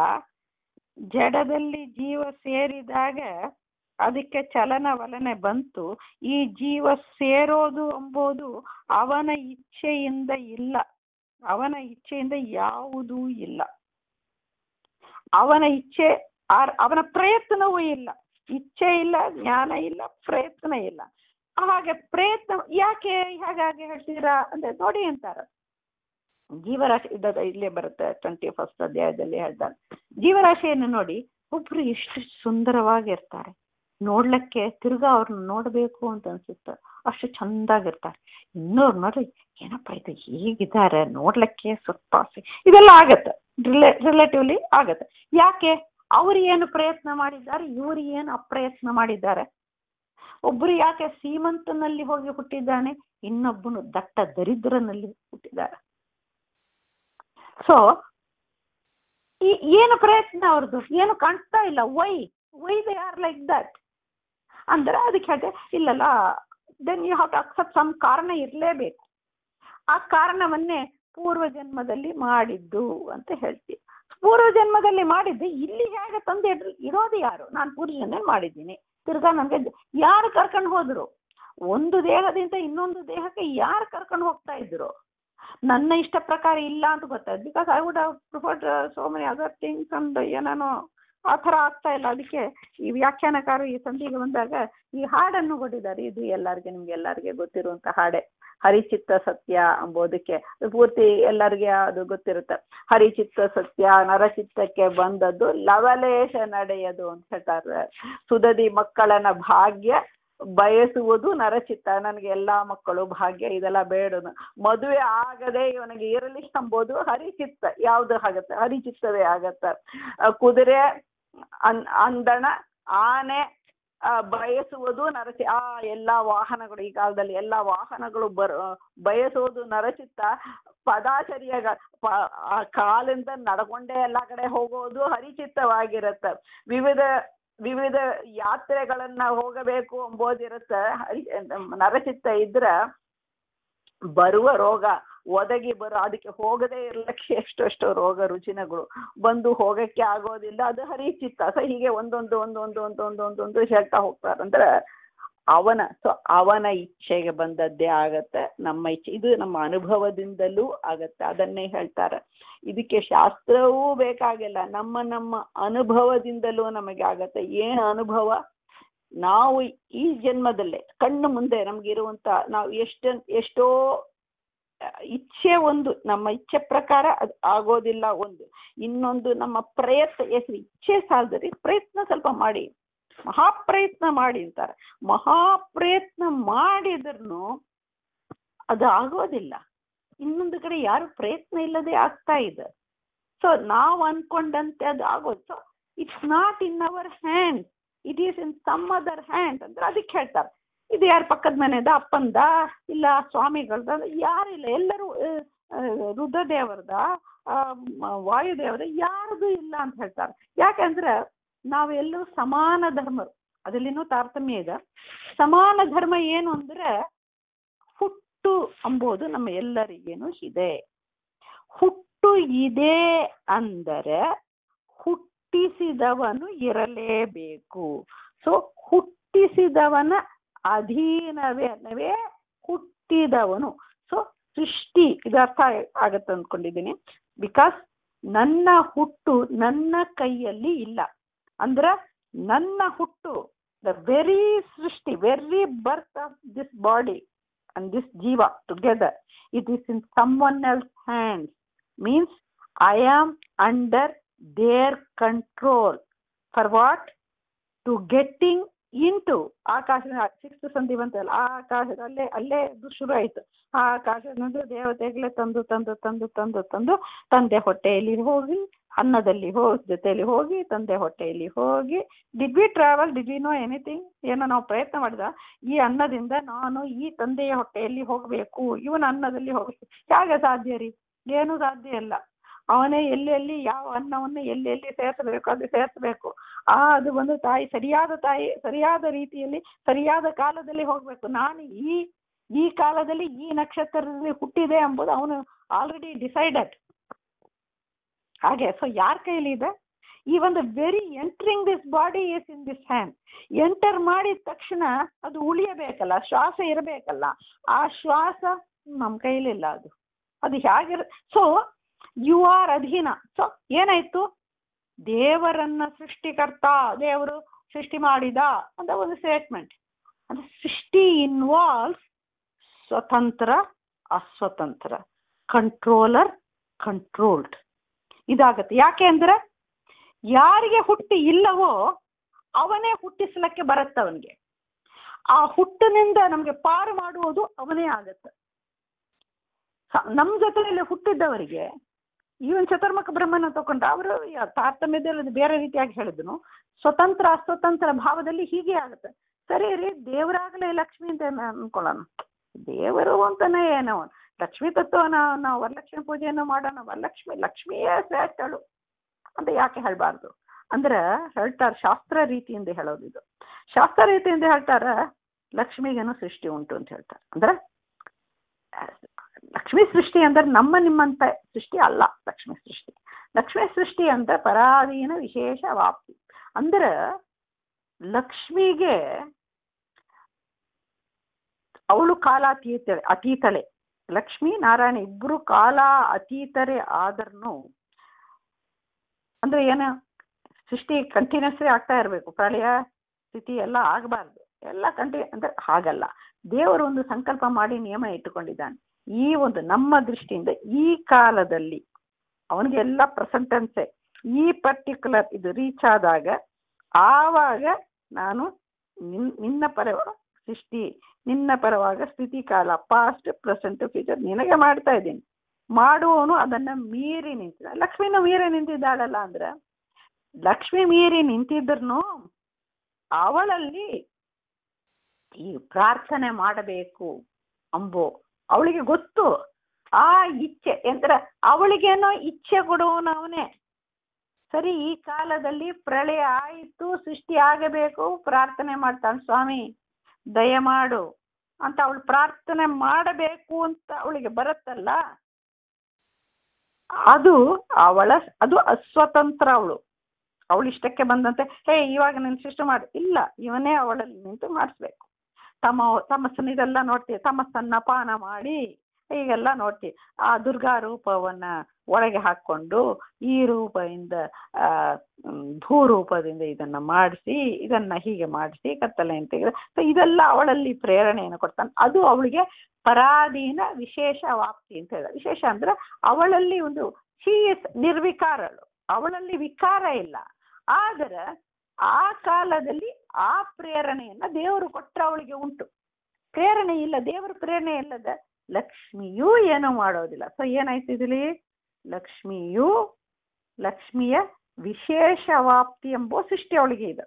ಜಡದಲ್ಲಿ ಜೀವ ಸೇರಿದಾಗ ಅದಕ್ಕೆ ಚಲನವಲನೆ ಬಂತು ಈ ಜೀವ ಸೇರೋದು ಎಂಬುದು ಅವನ ಇಚ್ಛೆಯಿಂದ ಇಲ್ಲ ಅವನ ಇಚ್ಛೆಯಿಂದ ಯಾವುದೂ ಇಲ್ಲ ಅವನ ಇಚ್ಛೆ ಆರ್ ಅವನ ಪ್ರಯತ್ನವೂ ಇಲ್ಲ ಇಚ್ಛೆ ಇಲ್ಲ ಜ್ಞಾನ ಇಲ್ಲ ಪ್ರಯತ್ನ ಇಲ್ಲ ಹಾಗೆ ಪ್ರಯತ್ನ ಯಾಕೆ ಹಾಗಾಗಿ ಹೇಳ್ತೀರಾ ಅಂದ್ರೆ ನೋಡಿ ಅಂತಾರ ಜೀವರಾಶಿ ಇದ್ದದ ಇಲ್ಲೇ ಬರುತ್ತೆ ಟ್ವೆಂಟಿ ಫಸ್ಟ್ ಅಧ್ಯಾಯದಲ್ಲಿ ಹೇಳ್ತಾರೆ ಜೀವರಾಶಿಯನ್ನು ನೋಡಿ ಒಬ್ರು ಎಷ್ಟು ಸುಂದರವಾಗಿರ್ತಾರೆ ನೋಡ್ಲಿಕ್ಕೆ ತಿರ್ಗಾ ಅವ್ರನ್ನ ನೋಡಬೇಕು ಅಂತ ಅನ್ಸುತ್ತೆ ಅಷ್ಟು ಚಂದಾಗಿರ್ತಾರೆ ಇನ್ನೊರು ನೋಡ್ರಿ ಏನಪ್ಪ ಇದು ಹೀಗಿದ್ದಾರೆ ನೋಡ್ಲಿಕ್ಕೆ ಸ್ವಲ್ಪ ಸಿ- ಇದೆಲ್ಲ ಆಗತ್ತೆ ರಿಲೇ ರಿಲೇಟಿವ್ಲಿ ಆಗತ್ತೆ ಯಾಕೆ ಅವ್ರು ಏನು ಪ್ರಯತ್ನ ಮಾಡಿದ್ದಾರೆ ಇವರು ಏನು ಅಪ್ರಯತ್ನ ಮಾಡಿದ್ದಾರೆ ಒಬ್ರು ಯಾಕೆ ಸೀಮಂತನಲ್ಲಿ ಹೋಗಿ ಹುಟ್ಟಿದ್ದಾನೆ ಇನ್ನೊಬ್ಬನು ದಟ್ಟ ದರಿದ್ರನಲ್ಲಿ ಹುಟ್ಟಿದ್ದಾರೆ ಸೊ ಈ ಏನು ಪ್ರಯತ್ನ ಅವ್ರದ್ದು ಏನು ಕಾಣಿಸ್ತಾ ಇಲ್ಲ why why they are like that ಅಂದ್ರೆ ಅದಕ್ಕೆ ಹೇಳ್ತೆ ಇಲ್ಲಲ್ಲ then you have to accept some ಕಾರಣ ಇರಲೇಬೇಕು ಆ ಕಾರಣವನ್ನೇ ಪೂರ್ವ ಜನ್ಮದಲ್ಲಿ ಮಾಡಿದ್ದು ಅಂತ ಹೇಳ್ತೀವಿ ಪೂರ್ವ ಜನ್ಮದಲ್ಲಿ ಮಾಡಿದ್ದು ಇಲ್ಲಿ ಹೇಗೆ ತಂದು ಇಡ್- ಇರೋದು ಯಾರು ನಾನು ಪೂರ್ವ ಜನ್ಮದಲ್ಲಿ ಮಾಡಿದ್ದೀನಿ ತಿರ್ಗಾ ನನಗೆ ಯಾರು ಕರ್ಕೊಂಡು ಹೋದ್ರು ಒಂದು ದೇಹದಿಂದ ಇನ್ನೊಂದು ದೇಹಕ್ಕೆ ಯಾರು ಕರ್ಕೊಂಡು ಹೋಗ್ತಾ ಇದ್ರು ನನ್ನ ಇಷ್ಟ ಪ್ರಕಾರ ಇಲ್ಲ ಅಂತ ಗೊತ್ತಾಯ್ತು because I would have preferred so many other things and ಏನೇನೋ ಆ ಥರ ಆಗ್ತಾ ಇಲ್ಲ ಅದಕ್ಕೆ ಈ ವ್ಯಾಖ್ಯಾನಕಾರರು ಈ ಸಂಧಿಗೆ ಬಂದಾಗ ಈ ಹಾಡನ್ನು ಕೊಟ್ಟಿದ್ದಾರೆ ಇದು ಎಲ್ಲರಿಗೆ ನಿಮ್ಗೆ ಎಲ್ಲರಿಗೆ ಗೊತ್ತಿರುವಂತ ಹಾಡೆ ಹರಿಚಿತ್ತ ಸತ್ಯ ಎಂಬುದಕ್ಕೆ ಅದು ಪೂರ್ತಿ ಎಲ್ಲರಿಗೆ ಅದು ಗೊತ್ತಿರುತ್ತೆ ಹರಿಚಿತ್ತ ಸತ್ಯ ನರಚಿತ್ತಕ್ಕೆ ಬಂದದ್ದು ಲವಲೇಶ ನಡೆಯದು ಅಂತ ಹೇಳ್ತಾರೆ ಸುದದಿ ಮಕ್ಕಳನ್ನ ಭಾಗ್ಯ ಬಯಸುವುದು ನರಚಿತ್ತ ನನಗೆ ಎಲ್ಲಾ ಮಕ್ಕಳು ಭಾಗ್ಯ ಇದೆಲ್ಲ ಬೇಡದು ಮದುವೆ ಆಗದೆ ಇವನಿಗೆ ಇರಲಿ ಎಂಬುದು ಹರಿಚಿತ್ತ ಯಾವ್ದು ಆಗತ್ತೆ ಹರಿಚಿತ್ತವೇ ಆಗತ್ತ ಆ, ಕುದುರೆ ಅನ್ ಅಂದಣ ಆನೆ ಆ, ಬಯಸುವುದು ನರಚಿ ಆ ಎಲ್ಲಾ ವಾಹನಗಳು ಈ ಕಾಲದಲ್ಲಿ ಎಲ್ಲಾ ವಾಹನಗಳು ಬರ ಬಯಸುವುದು ನರಚಿತ್ತ ಪದಾಚರ್ಯ ಆ ಕಾಲಿಂದ ನಡ್ಕೊಂಡೇ ಎಲ್ಲಾ ಕಡೆ ಹೋಗೋದು ಹರಿಚಿತ್ತವಾಗಿರತ್ತ ವಿವಿಧ ವಿವಿಧ ಯಾತ್ರೆಗಳನ್ನ ಹೋಗಬೇಕು ಎಂಬುದಿರುತ್ತೆ ಹರಿ ನರಚಿತ್ತ ಇದ್ರ ಬರುವ ರೋಗ ಒದಗಿ ಬರೋ ಅದಕ್ಕೆ ಹೋಗದೇ ಇರ್ಲಿಕ್ಕೆ ಎಷ್ಟೆಷ್ಟೋ ರೋಗ ರುಚಿನಗಳು ಬಂದು ಹೋಗಕ್ಕೆ ಆಗೋದಿಲ್ಲ ಅದು ಹರಿಚಿತ್ತ ಸೊ ಹೀಗೆ ಒಂದೊಂದು ಒಂದೊಂದು ಒಂದೊಂದು ಒಂದೊಂದು ಹೇಳ್ತಾ ಹೋಗ್ತಾರೆ ಅಂದ್ರೆ ಅವನ ಸೊ ಅವನ ಇಚ್ಛೆಗೆ ಬಂದದ್ದೇ ಆಗತ್ತೆ ನಮ್ಮ ಇಚ್ಛೆ ಇದು ನಮ್ಮ ಅನುಭವದಿಂದಲೂ ಆಗತ್ತೆ ಅದನ್ನೇ ಹೇಳ್ತಾರೆ ಇದಕ್ಕೆ ಶಾಸ್ತ್ರವೂ ಬೇಕಾಗಿಲ್ಲ ನಮ್ಮ ನಮ್ಮ ಅನುಭವದಿಂದಲೂ ನಮಗೆ ಆಗತ್ತೆ ಏನು ಅನುಭವ ನಾವು ಈ ಜನ್ಮದಲ್ಲೇ ಕಣ್ಣು ಮುಂದೆ ನಮ್ಗಿರುವಂತ ನಾವು ಎಷ್ಟ ಎಷ್ಟೋ ಇಚ್ಛೆ ಒಂದು ನಮ್ಮ ಇಚ್ಛೆ ಪ್ರಕಾರ ಅದು ಆಗೋದಿಲ್ಲ ಒಂದು ಇನ್ನೊಂದು ನಮ್ಮ ಪ್ರಯತ್ನ ಎಷ್ಟು ಇಚ್ಛೆ ಸಾಲದ್ರಿ ಪ್ರಯತ್ನ ಸ್ವಲ್ಪ ಮಾಡಿ ಮಹಾಪ್ರಯತ್ನ ಮಾಡಿ ಅಂತಾರೆ ಮಹಾಪ್ರಯತ್ನ ಮಾಡಿದ್ರು ಅದು ಆಗೋದಿಲ್ಲ ಇನ್ನೊಂದು ಕಡೆ ಯಾರು ಪ್ರಯತ್ನ ಇಲ್ಲದೆ ಆಗ್ತಾ ಇದೆ ಸೊ ನಾವು ಅನ್ಕೊಂಡಂತೆ ಅದು ಆಗೋದು so it's not in our hand it is in some other hand ಅಂದ್ರೆ ಅದಕ್ಕೆ ಹೇಳ್ತಾರೆ ಇದು ಯಾರ ಪಕ್ಕದ ಮನೆದ ಅಪ್ಪಂದ ಇಲ್ಲ ಸ್ವಾಮಿಗಳದ ಯಾರಿಲ್ಲ ಎಲ್ಲರೂ ಆ, ರುದ್ರದೇವರದ ಆ, ಮ- ವಾಯುದೇವರ ಯಾರದು ಇಲ್ಲ ಅಂತ ಹೇಳ್ತಾರೆ ಯಾಕಂದ್ರೆ ನಾವೆಲ್ಲರೂ ಸಮಾನ ಧರ್ಮರು ಅದರಲ್ಲಿನೂ ತಾರತಮ್ಯ ಇದೆ ಸಮಾನ ಧರ್ಮ ಏನು ಅಂದ್ರೆ ಹುಟ್ಟು ಅಂಬೋದು ನಮ್ಮ ಎಲ್ಲರಿಗೇನು ಇದೆ ಹುಟ್ಟು ಇದೆ ಅಂದರೆ ಹುಟ್ಟಿಸಿದವನು ಇರಲೇಬೇಕು ಸೊ ಹುಟ್ಟಿಸಿದವನ ಅಧೀನವೇ ಹುಟ್ಟಿದವನು ಸೊ ಸೃಷ್ಟಿ ಇದು ಅರ್ಥ ಆಗತ್ತೆ ಅಂದ್ಕೊಂಡಿದ್ದೀನಿ ಬಿಕಾಸ್ ನನ್ನ ಹುಟ್ಟು ನನ್ನ ಕೈಯಲ್ಲಿ ಇಲ್ಲ ಅಂದ್ರ ನನ್ನ ಹುಟ್ಟು ದ ವೆರಿ ಸೃಷ್ಟಿ very birth of this body and this ಜೀವ together it is in some one else hands means I am under their control for what to getting into ಆಕಾಶ ಸಿಕ್ಸ್ತ್ ಸಂಧಿ ಬಂತಲ್ಲ ಆ ಆಕಾಶದ ಅಲ್ಲೇ ಅಲ್ಲೇ ಇದು ಶುರು ಆಯ್ತು ಆ ಆಕಾಶದಿಂದ ದೇವತೆಗಳೇ ತಂದು ತಂದು ತಂದು ತಂದು ತಂದು ತಂದೆ ಹೊಟ್ಟೆಯಲ್ಲಿ ಹೋಗಿ ಅನ್ನದಲ್ಲಿ ಹೋಗಿ ಜೊತೆಯಲ್ಲಿ ಹೋಗಿ ತಂದೆ ಹೊಟ್ಟೆಯಲ್ಲಿ ಹೋಗಿ did we travel did we know anything ಏನೋ ನಾವು ಪ್ರಯತ್ನ ಮಾಡಿದ ಈ ಅನ್ನದಿಂದ ನಾನು ಈ ತಂದೆಯ ಹೊಟ್ಟೆಯಲ್ಲಿ ಹೋಗಬೇಕು ಇವನ ಅನ್ನದಲ್ಲಿ ಹೋಗಬೇಕು ಹೇಗೆ ಸಾಧ್ಯ ರೀ ಏನು ಸಾಧ್ಯ ಇಲ್ಲ ಅವನೇ ಎಲ್ಲೆಲ್ಲಿ ಯಾವ ಅನ್ನವನ್ನು ಎಲ್ಲೆಲ್ಲಿ ಸೇರಿಸಬೇಕು ಅದು ಸೇರಿಸಬೇಕು ಆ ಅದು ಒಂದು ತಾಯಿ ಸರಿಯಾದ ತಾಯಿ ಸರಿಯಾದ ರೀತಿಯಲ್ಲಿ ಸರಿಯಾದ ಕಾಲದಲ್ಲಿ ಹೋಗ್ಬೇಕು ನಾನು ಈ ಈ ಕಾಲದಲ್ಲಿ ಈ ನಕ್ಷತ್ರದಲ್ಲಿ ಹುಟ್ಟಿದೆ ಎಂಬುದು ಅವನು ಆಲ್ರೆಡಿ ಡಿಸೈಡೆಡ್ ಹಾಗೆ ಸೊ ಯಾರ ಕೈಲಿ ಇದೆ ಈ ಒಂದು very entering this body is in this hand enter ಮಾಡಿದ ತಕ್ಷಣ ಅದು ಉಳಿಯಬೇಕಲ್ಲ ಶ್ವಾಸ ಇರಬೇಕಲ್ಲ ಆ ಶ್ವಾಸ ನಮ್ಮ ಕೈಲಿಲ್ಲ ಅದು ಅದು ಹೇಗಿರ ಸೊ ಯು ಆರ್ ಅಧೀನ ಸೊ ಏನಾಯ್ತು ದೇವರನ್ನ ಸೃಷ್ಟಿಕರ್ತ ದೇವರು ಸೃಷ್ಟಿ ಮಾಡಿದ ಅಂತ ಒಂದು ಸ್ಟೇಟ್ಮೆಂಟ್ ಅಂದ್ರೆ ಸೃಷ್ಟಿ ಇನ್ವಾಲ್ವ್ಸ್ ಸ್ವತಂತ್ರ ಅಸ್ವತಂತ್ರ ಕಂಟ್ರೋಲರ್ ಕಂಟ್ರೋಲ್ಡ್ ಇದಾಗತ್ತೆ ಯಾಕೆ ಅಂದ್ರೆ ಯಾರಿಗೆ ಹುಟ್ಟಿ ಇಲ್ಲವೋ ಅವನೇ ಹುಟ್ಟಿಸ್ಲಕ್ಕೆ ಬರುತ್ತೆ ಅವನಿಗೆ ಆ ಹುಟ್ಟಿನಿಂದ ನಮ್ಗೆ ಪಾರು ಮಾಡುವುದು ಅವನೇ ಆಗತ್ತೆ ಸ- ನಮ್ ಜೊತೆಯಲ್ಲಿ ಹುಟ್ಟಿದ್ದವರಿಗೆ ಈವನ್ ಚತುರ್ಮುಖ ಬ್ರಹ್ಮನ ತಗೊಂಡ ಅವರು ತಾರತಮ್ಯದಲ್ಲಿ ಅದು ಬೇರೆ ರೀತಿಯಾಗಿ ಹೇಳಿದ್ನು ಸ್ವತಂತ್ರ ಅಸ್ವತಂತ್ರ ಭಾವದಲ್ಲಿ ಹೀಗೆ ಆಗುತ್ತೆ ಸರಿ ರೀ ದೇವರಾಗಲೇ ಲಕ್ಷ್ಮಿ ಅಂತ ಏನ್ ಅನ್ಕೊಳ್ಳೋಣ ದೇವರು ಅಂತಾನೆ ಏನೋ ಲಕ್ಷ್ಮೀ ತತ್ವ ನಾವು ನಾವು ವರಲಕ್ಷ್ಮಿ ಪೂಜೆಯನ್ನು ಮಾಡೋಣ ವರಲಕ್ಷ್ಮಿ ಲಕ್ಷ್ಮಿಯೇ ಶ್ರೇಷ್ಠಳು ಅಂತ ಯಾಕೆ ಹೇಳ್ಬಾರ್ದು ಅಂದ್ರೆ ಹೇಳ್ತಾರೆ ಶಾಸ್ತ್ರ ರೀತಿಯಿಂದ ಹೇಳೋದು ಇದು ಶಾಸ್ತ್ರ ರೀತಿಯಿಂದ ಹೇಳ್ತಾರ ಲಕ್ಷ್ಮಿಗೇನು ಸೃಷ್ಟಿ ಉಂಟು ಅಂತ ಹೇಳ್ತಾರೆ ಅಂದ್ರೆ ಆ, ಲಕ್ಷ್ಮಿ ಸೃಷ್ಟಿ ಅಂದ್ರೆ ನಮ್ಮ ನಿಮ್ಮಂತ ಸೃಷ್ಟಿ ಅಲ್ಲ ಲಕ್ಷ್ಮಿ ಸೃಷ್ಟಿ ಲಕ್ಷ್ಮಿ ಸೃಷ್ಟಿ ಅಂದ್ರೆ ಪರಾಧೀನ ವಿಶೇಷ ವಾಪ್ತಿ ಅಂದ್ರೆ ಲಕ್ಷ್ಮಿಗೆ ಅವಳು ಕಾಲ ಅತೀತ ಅತೀತಳೆ ಲಕ್ಷ್ಮೀ ನಾರಾಯಣ ಇಬ್ರು ಕಾಲ ಅತೀತರೇ ಆದ್ರೂ ಅಂದ್ರೆ ಏನ ಸೃಷ್ಟಿ ಕಂಟಿನ್ಯೂಸ್ಲಿ ಆಗ್ತಾ ಇರಬೇಕು ಪ್ರಳಯ ಸ್ಥಿತಿ ಎಲ್ಲ ಆಗಬಾರ್ದು ಎಲ್ಲ ಕಂಟಿ ಅಂದ್ರೆ ಹಾಗಲ್ಲ ದೇವರು ಒಂದು ಸಂಕಲ್ಪ ಮಾಡಿ ನಿಯಮ ಇಟ್ಟುಕೊಂಡಿದ್ದಾನೆ ಈ ಒಂದು ನಮ್ಮ ದೃಷ್ಟಿಯಿಂದ ಈ ಕಾಲದಲ್ಲಿ ಅವನಿಗೆ ಎಲ್ಲ ಪ್ರೆಸೆಂಟೆನ್ಸೆ ಈ ಪರ್ಟಿಕ್ಯುಲರ್ ಇದು ರೀಚ್ ಆದಾಗ ಆವಾಗ ನಾನು ನಿನ್ ನಿನ್ನ ಪರ ಸೃಷ್ಟಿ ನಿನ್ನ ಪರವಾಗ ಸ್ಥಿತಿ ಕಾಲ ಪಾಸ್ಟ್ ಪ್ರೆಸೆಂಟ್ ಫ್ಯೂಚರ್ ನಿನಗೆ ಮಾಡ್ತಾ ಇದ್ದೀನಿ ಮಾಡುವವನು ಅದನ್ನ ಮೀರಿ ನಿಂತಿದ್ದ ಲಕ್ಷ್ಮಿನ ಮೀರಿ ನಿಂತಿದ್ದಾಳಲ್ಲ ಅಂದ್ರೆ ಲಕ್ಷ್ಮಿ ಮೀರಿ ನಿಂತಿದ್ರು ಅವಳಲ್ಲಿ ಈ ಪ್ರಾರ್ಥನೆ ಮಾಡಬೇಕು ಅಂಬೋ ಅವಳಿಗೆ ಗೊತ್ತು ಆ ಇಚ್ಛೆ ಎಂದ್ರೆ ಅವಳಿಗೇನೋ ಇಚ್ಛೆ ಕೊಡುವವನು ಅವನೇ ಸರಿ ಈ ಕಾಲದಲ್ಲಿ ಪ್ರಳಯ ಆಯಿತು ಸೃಷ್ಟಿ ಆಗಬೇಕು ಪ್ರಾರ್ಥನೆ ಮಾಡ್ತಾಳೆ ಸ್ವಾಮಿ ದಯಮಾಡು ಅಂತ ಅವಳು ಪ್ರಾರ್ಥನೆ ಮಾಡಬೇಕು ಅಂತ ಅವಳಿಗೆ ಬರುತ್ತಲ್ಲ ಅದು ಅವಳ ಅದು ಅಸ್ವತಂತ್ರ ಅವಳು ಅವಳು ಇಷ್ಟಕ್ಕೆ ಬಂದಂತೆ ಹೇ ಇವಾಗ ನೀನು ಸೃಷ್ಟಿ ಮಾಡಿ ಇಲ್ಲ ಇವನೇ ಅವಳಲ್ಲಿ ನಿಂತು ಮಾಡಿಸ್ಬೇಕು ತಮ್ಮ ತಮಸ್ಸನ್ನ ಇದೆಲ್ಲ ನೋಡ್ತೀವಿ ತಮಸ್ಸನ್ನ ಪಾನ ಮಾಡಿ ಹೀಗೆಲ್ಲ ನೋಡ್ತೀವಿ ಆ ದುರ್ಗಾ ರೂಪವನ್ನ ಒಳಗೆ ಹಾಕೊಂಡು ಈ ರೂಪದಿಂದ ಆ ಮ್, ಭೂರೂಪದಿಂದ ಇದನ್ನ ಮಾಡಿಸಿ ಇದನ್ನ ಹೀಗೆ ಮಾಡಿಸಿ ಕತ್ತಲೆಯನ್ನು ತೆಗೆದು ಸೊ ಇದೆಲ್ಲ ಅವಳಲ್ಲಿ ಪ್ರೇರಣೆಯನ್ನು ಕೊಡ್ತಾನೆ ಅದು ಅವಳಿಗೆ ಪರಾಧೀನ ವಿಶೇಷ ವಾಪ್ತಿ ಅಂತ ಹೇಳಿದ ವಿಶೇಷ ಅಂದ್ರೆ ಅವಳಲ್ಲಿ ಒಂದು ಶಿ ಇಸ್ ನಿರ್ವಿಕಾರಳು ಅವಳಲ್ಲಿ ವಿಕಾರ ಇಲ್ಲ ಆದರೆ ಆ ಕಾಲದಲ್ಲಿ ಆ ಪ್ರೇರಣೆಯನ್ನ ದೇವರು ಕೊಟ್ರೆ ಅವಳಿಗೆ ಉಂಟು ಪ್ರೇರಣೆ ಇಲ್ಲ ದೇವರ ಪ್ರೇರಣೆ ಇಲ್ಲದ ಲಕ್ಷ್ಮಿಯೂ ಏನೂ ಮಾಡೋದಿಲ್ಲ ಸೊ ಏನಾಯ್ತು ಇದರಲ್ಲಿ ಲಕ್ಷ್ಮಿಯು ಲಕ್ಷ್ಮಿಯ ವಿಶೇಷ ವಾಪ್ತಿ ಎಂಬ ಸೃಷ್ಟಿ ಅವಳಿಗೆ ಇದೆ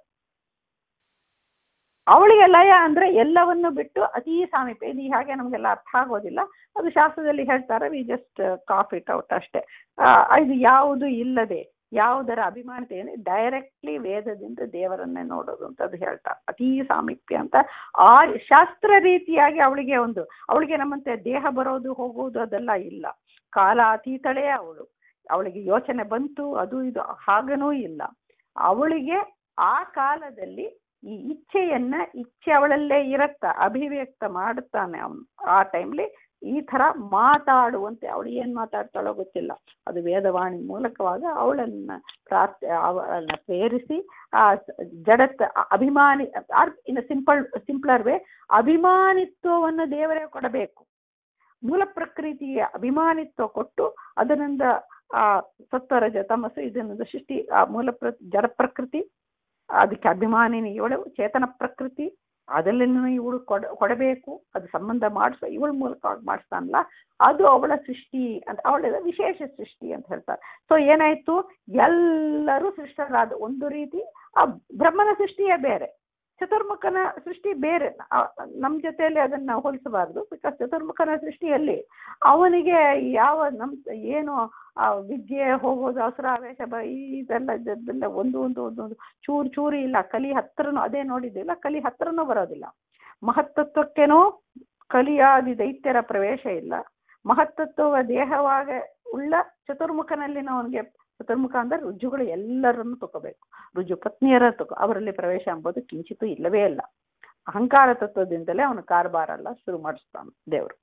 ಅವಳಿಗೆ ಲಯ ಅಂದ್ರೆ ಎಲ್ಲವನ್ನು ಬಿಟ್ಟು ಅತೀ ಸಾಮೀಪ್ಯ ಇದು ಹಾಗೆ ನಮಗೆಲ್ಲ ಅರ್ಥ ಆಗೋದಿಲ್ಲ ಅದು ಶಾಸ್ತ್ರದಲ್ಲಿ ಹೇಳ್ತಾರೆ we just cough it out ಅಷ್ಟೇ ಆ, ಇದು ಯಾವುದು ಇಲ್ಲದೆ ಯಾವುದರ ಅಭಿಮಾನತೆ ಏನು ಡೈರೆಕ್ಟ್ಲಿ ವೇದದಿಂದ ದೇವರನ್ನೇ ನೋಡೋದು ಅಂತ ಅದು ಹೇಳ್ತಾರೆ ಅತೀ ಸಾಮೀಪ್ಯ ಅಂತ ಆ ಶಾಸ್ತ್ರ ರೀತಿಯಾಗಿ ಅವಳಿಗೆ ಒಂದು ಅವಳಿಗೆ ನಮ್ಮಂತೆ ದೇಹ ಬರೋದು ಹೋಗೋದು ಅದೆಲ್ಲ ಇಲ್ಲ ಕಾಲ ಅತೀತಳೇ ಅವಳು ಅವಳಿಗೆ ಯೋಚನೆ ಬಂತು ಅದು ಇದು ಹಾಗನೂ ಇಲ್ಲ ಅವಳಿಗೆ ಆ ಕಾಲದಲ್ಲಿ ಈ ಇಚ್ಛೆಯನ್ನ ಇಚ್ಛೆ ಅವಳಲ್ಲೇ ಇರತ್ತ ಅಭಿವ್ಯಕ್ತ ಮಾಡುತ್ತಾನೆ ಅವನು ಆ ಟೈಮ್ಲಿ ಈ ತರ ಮಾತಾಡುವಂತೆ ಅವಳು ಏನ್ ಮಾತಾಡ್ತಾಳೋ ಗೊತ್ತಿಲ್ಲ ಅದು ವೇದವಾಣಿ ಮೂಲಕವಾಗ ಅವಳನ್ನ ಪ್ರಾರ್ಥ ಅವಳನ್ನ ಪ್ರೇರಿಸಿ ಆ ಜಡತ್ ಅಭಿಮಾನಿ ಇನ್ ಸಿಂಪಲ್ ಸಿಂಪ್ಲರ್ ವೇ ಅಭಿಮಾನಿತ್ವವನ್ನು ದೇವರೇ ಕೊಡಬೇಕು ಮೂಲ ಪ್ರಕೃತಿಯ ಅಭಿಮಾನಿತ್ವ ಕೊಟ್ಟು ಅದರಿಂದ ಆ ಸತ್ವರಜ ತಮಸ್ಸು ಇದನ್ನ ಸೃಷ್ಟಿ ಆ ಮೂಲ ಪ್ರ ಜಡ ಪ್ರಕೃತಿ ಅದಕ್ಕೆ ಅಭಿಮಾನಿನಿ ಇವಳು ಚೇತನ ಪ್ರಕೃತಿ ಅದರಲ್ಲಿನೂ ಇವಳು ಕೊಡ ಕೊಡಬೇಕು ಅದು ಸಂಬಂಧ ಮಾಡಿಸುವ ಇವಳ ಮೂಲಕವಾಗಿ ಮಾಡಿಸ್ತಾನಲ್ಲ ಅದು ಅವಳ ಸೃಷ್ಟಿ ಅಂತ ಅವಳ ವಿಶೇಷ ಸೃಷ್ಟಿ ಅಂತ ಹೇಳ್ತಾರೆ ಸೊ ಏನಾಯ್ತು ಎಲ್ಲರೂ ಸೃಷ್ಟರಾದ ಒಂದು ರೀತಿ ಆ ಬ್ರಹ್ಮನ ಸೃಷ್ಟಿಯೇ ಬೇರೆ ಚತುರ್ಮುಖನ ಸೃಷ್ಟಿ ಬೇರೆ ನಮ್ಮ ಜೊತೆಯಲ್ಲಿ ಅದನ್ನ ಹೋಲಿಸಬಾರದು ಬಿಕಾಸ್ ಚತುರ್ಮುಖನ ಸೃಷ್ಟಿಯಲ್ಲಿ ಅವನಿಗೆ ಯಾವ ನಮ್ ಏನು ಆ ವಿದ್ಯೆ ಹೋಗೋದು ಅವಸರಾವೇಶ ಬ ಇದೆಲ್ಲ ಇದೆಲ್ಲ ಒಂದು ಒಂದು ಒಂದು ಒಂದು ಚೂರು ಚೂರು ಇಲ್ಲ ಕಲಿ ಹತ್ರನೂ ಅದೇ ನೋಡಿದ್ದಿಲ್ಲ ಕಲಿ ಹತ್ರನೂ ಬರೋದಿಲ್ಲ ಮಹತ್ತತ್ವಕ್ಕೇನೋ ಕಲಿಯಾದಿ ದೈತ್ಯರ ಪ್ರವೇಶ ಇಲ್ಲ ಮಹತ್ತತ್ವ ದೇಹವಾಗ ಉಳ್ಳ ಚತುರ್ಮುಖನಲ್ಲಿ ಅವನಿಗೆ ಚತುರ್ಮುಖ ಅಂದ್ರೆ ರುಜುಗಳು ಎಲ್ಲರನ್ನು ತಗೋಬೇಕು ರುಜು ಪತ್ನಿಯರ ತಗೋ ಅವರಲ್ಲಿ ಪ್ರವೇಶ ಎಂಬುದು ಕಿಂಚಿತ್ತೂ ಇಲ್ಲವೇ ಇಲ್ಲ ಅಹಂಕಾರ ತತ್ವದಿಂದಲೇ ಅವನು ಕಾರ್ಬಾರೆಲ್ಲ ಶುರು ಮಾಡಿಸ್ತಾನೆ ದೇವರು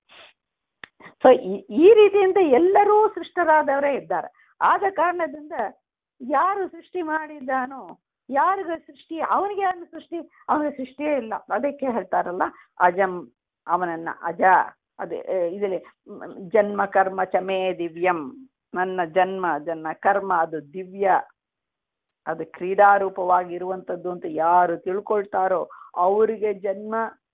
ಸೊ ಈ ರೀತಿಯಿಂದ ಎಲ್ಲರೂ ಸೃಷ್ಟರಾದವರೇ ಇದ್ದಾರೆ ಆದ ಕಾರಣದಿಂದ ಯಾರು ಸೃಷ್ಟಿ ಮಾಡಿದ್ದಾನೋ ಯಾರಿಗ ಸೃಷ್ಟಿ ಅವನಿಗೆ ಯಾರು ಸೃಷ್ಟಿ ಅವನಿಗೆ ಸೃಷ್ಟಿಯೇ ಇಲ್ಲ ಅದಕ್ಕೆ ಹೇಳ್ತಾರಲ್ಲ ಅಜಂ ಅವನನ್ನ ಅಜ ಅದೇ ಇದರಲ್ಲಿ ಜನ್ಮ ಕರ್ಮ ಚಮೇ ದಿವ್ಯಂ ನನ್ನ ಜನ್ಮ ಜನ್ಮ ಕರ್ಮ ಅದು ದಿವ್ಯ ಅದು ಕ್ರೀಡಾರೂಪವಾಗಿರುವಂಥದ್ದು ಅಂತ ಯಾರು ತಿಳ್ಕೊಳ್ತಾರೋ ಅವರಿಗೆ ಜನ್ಮ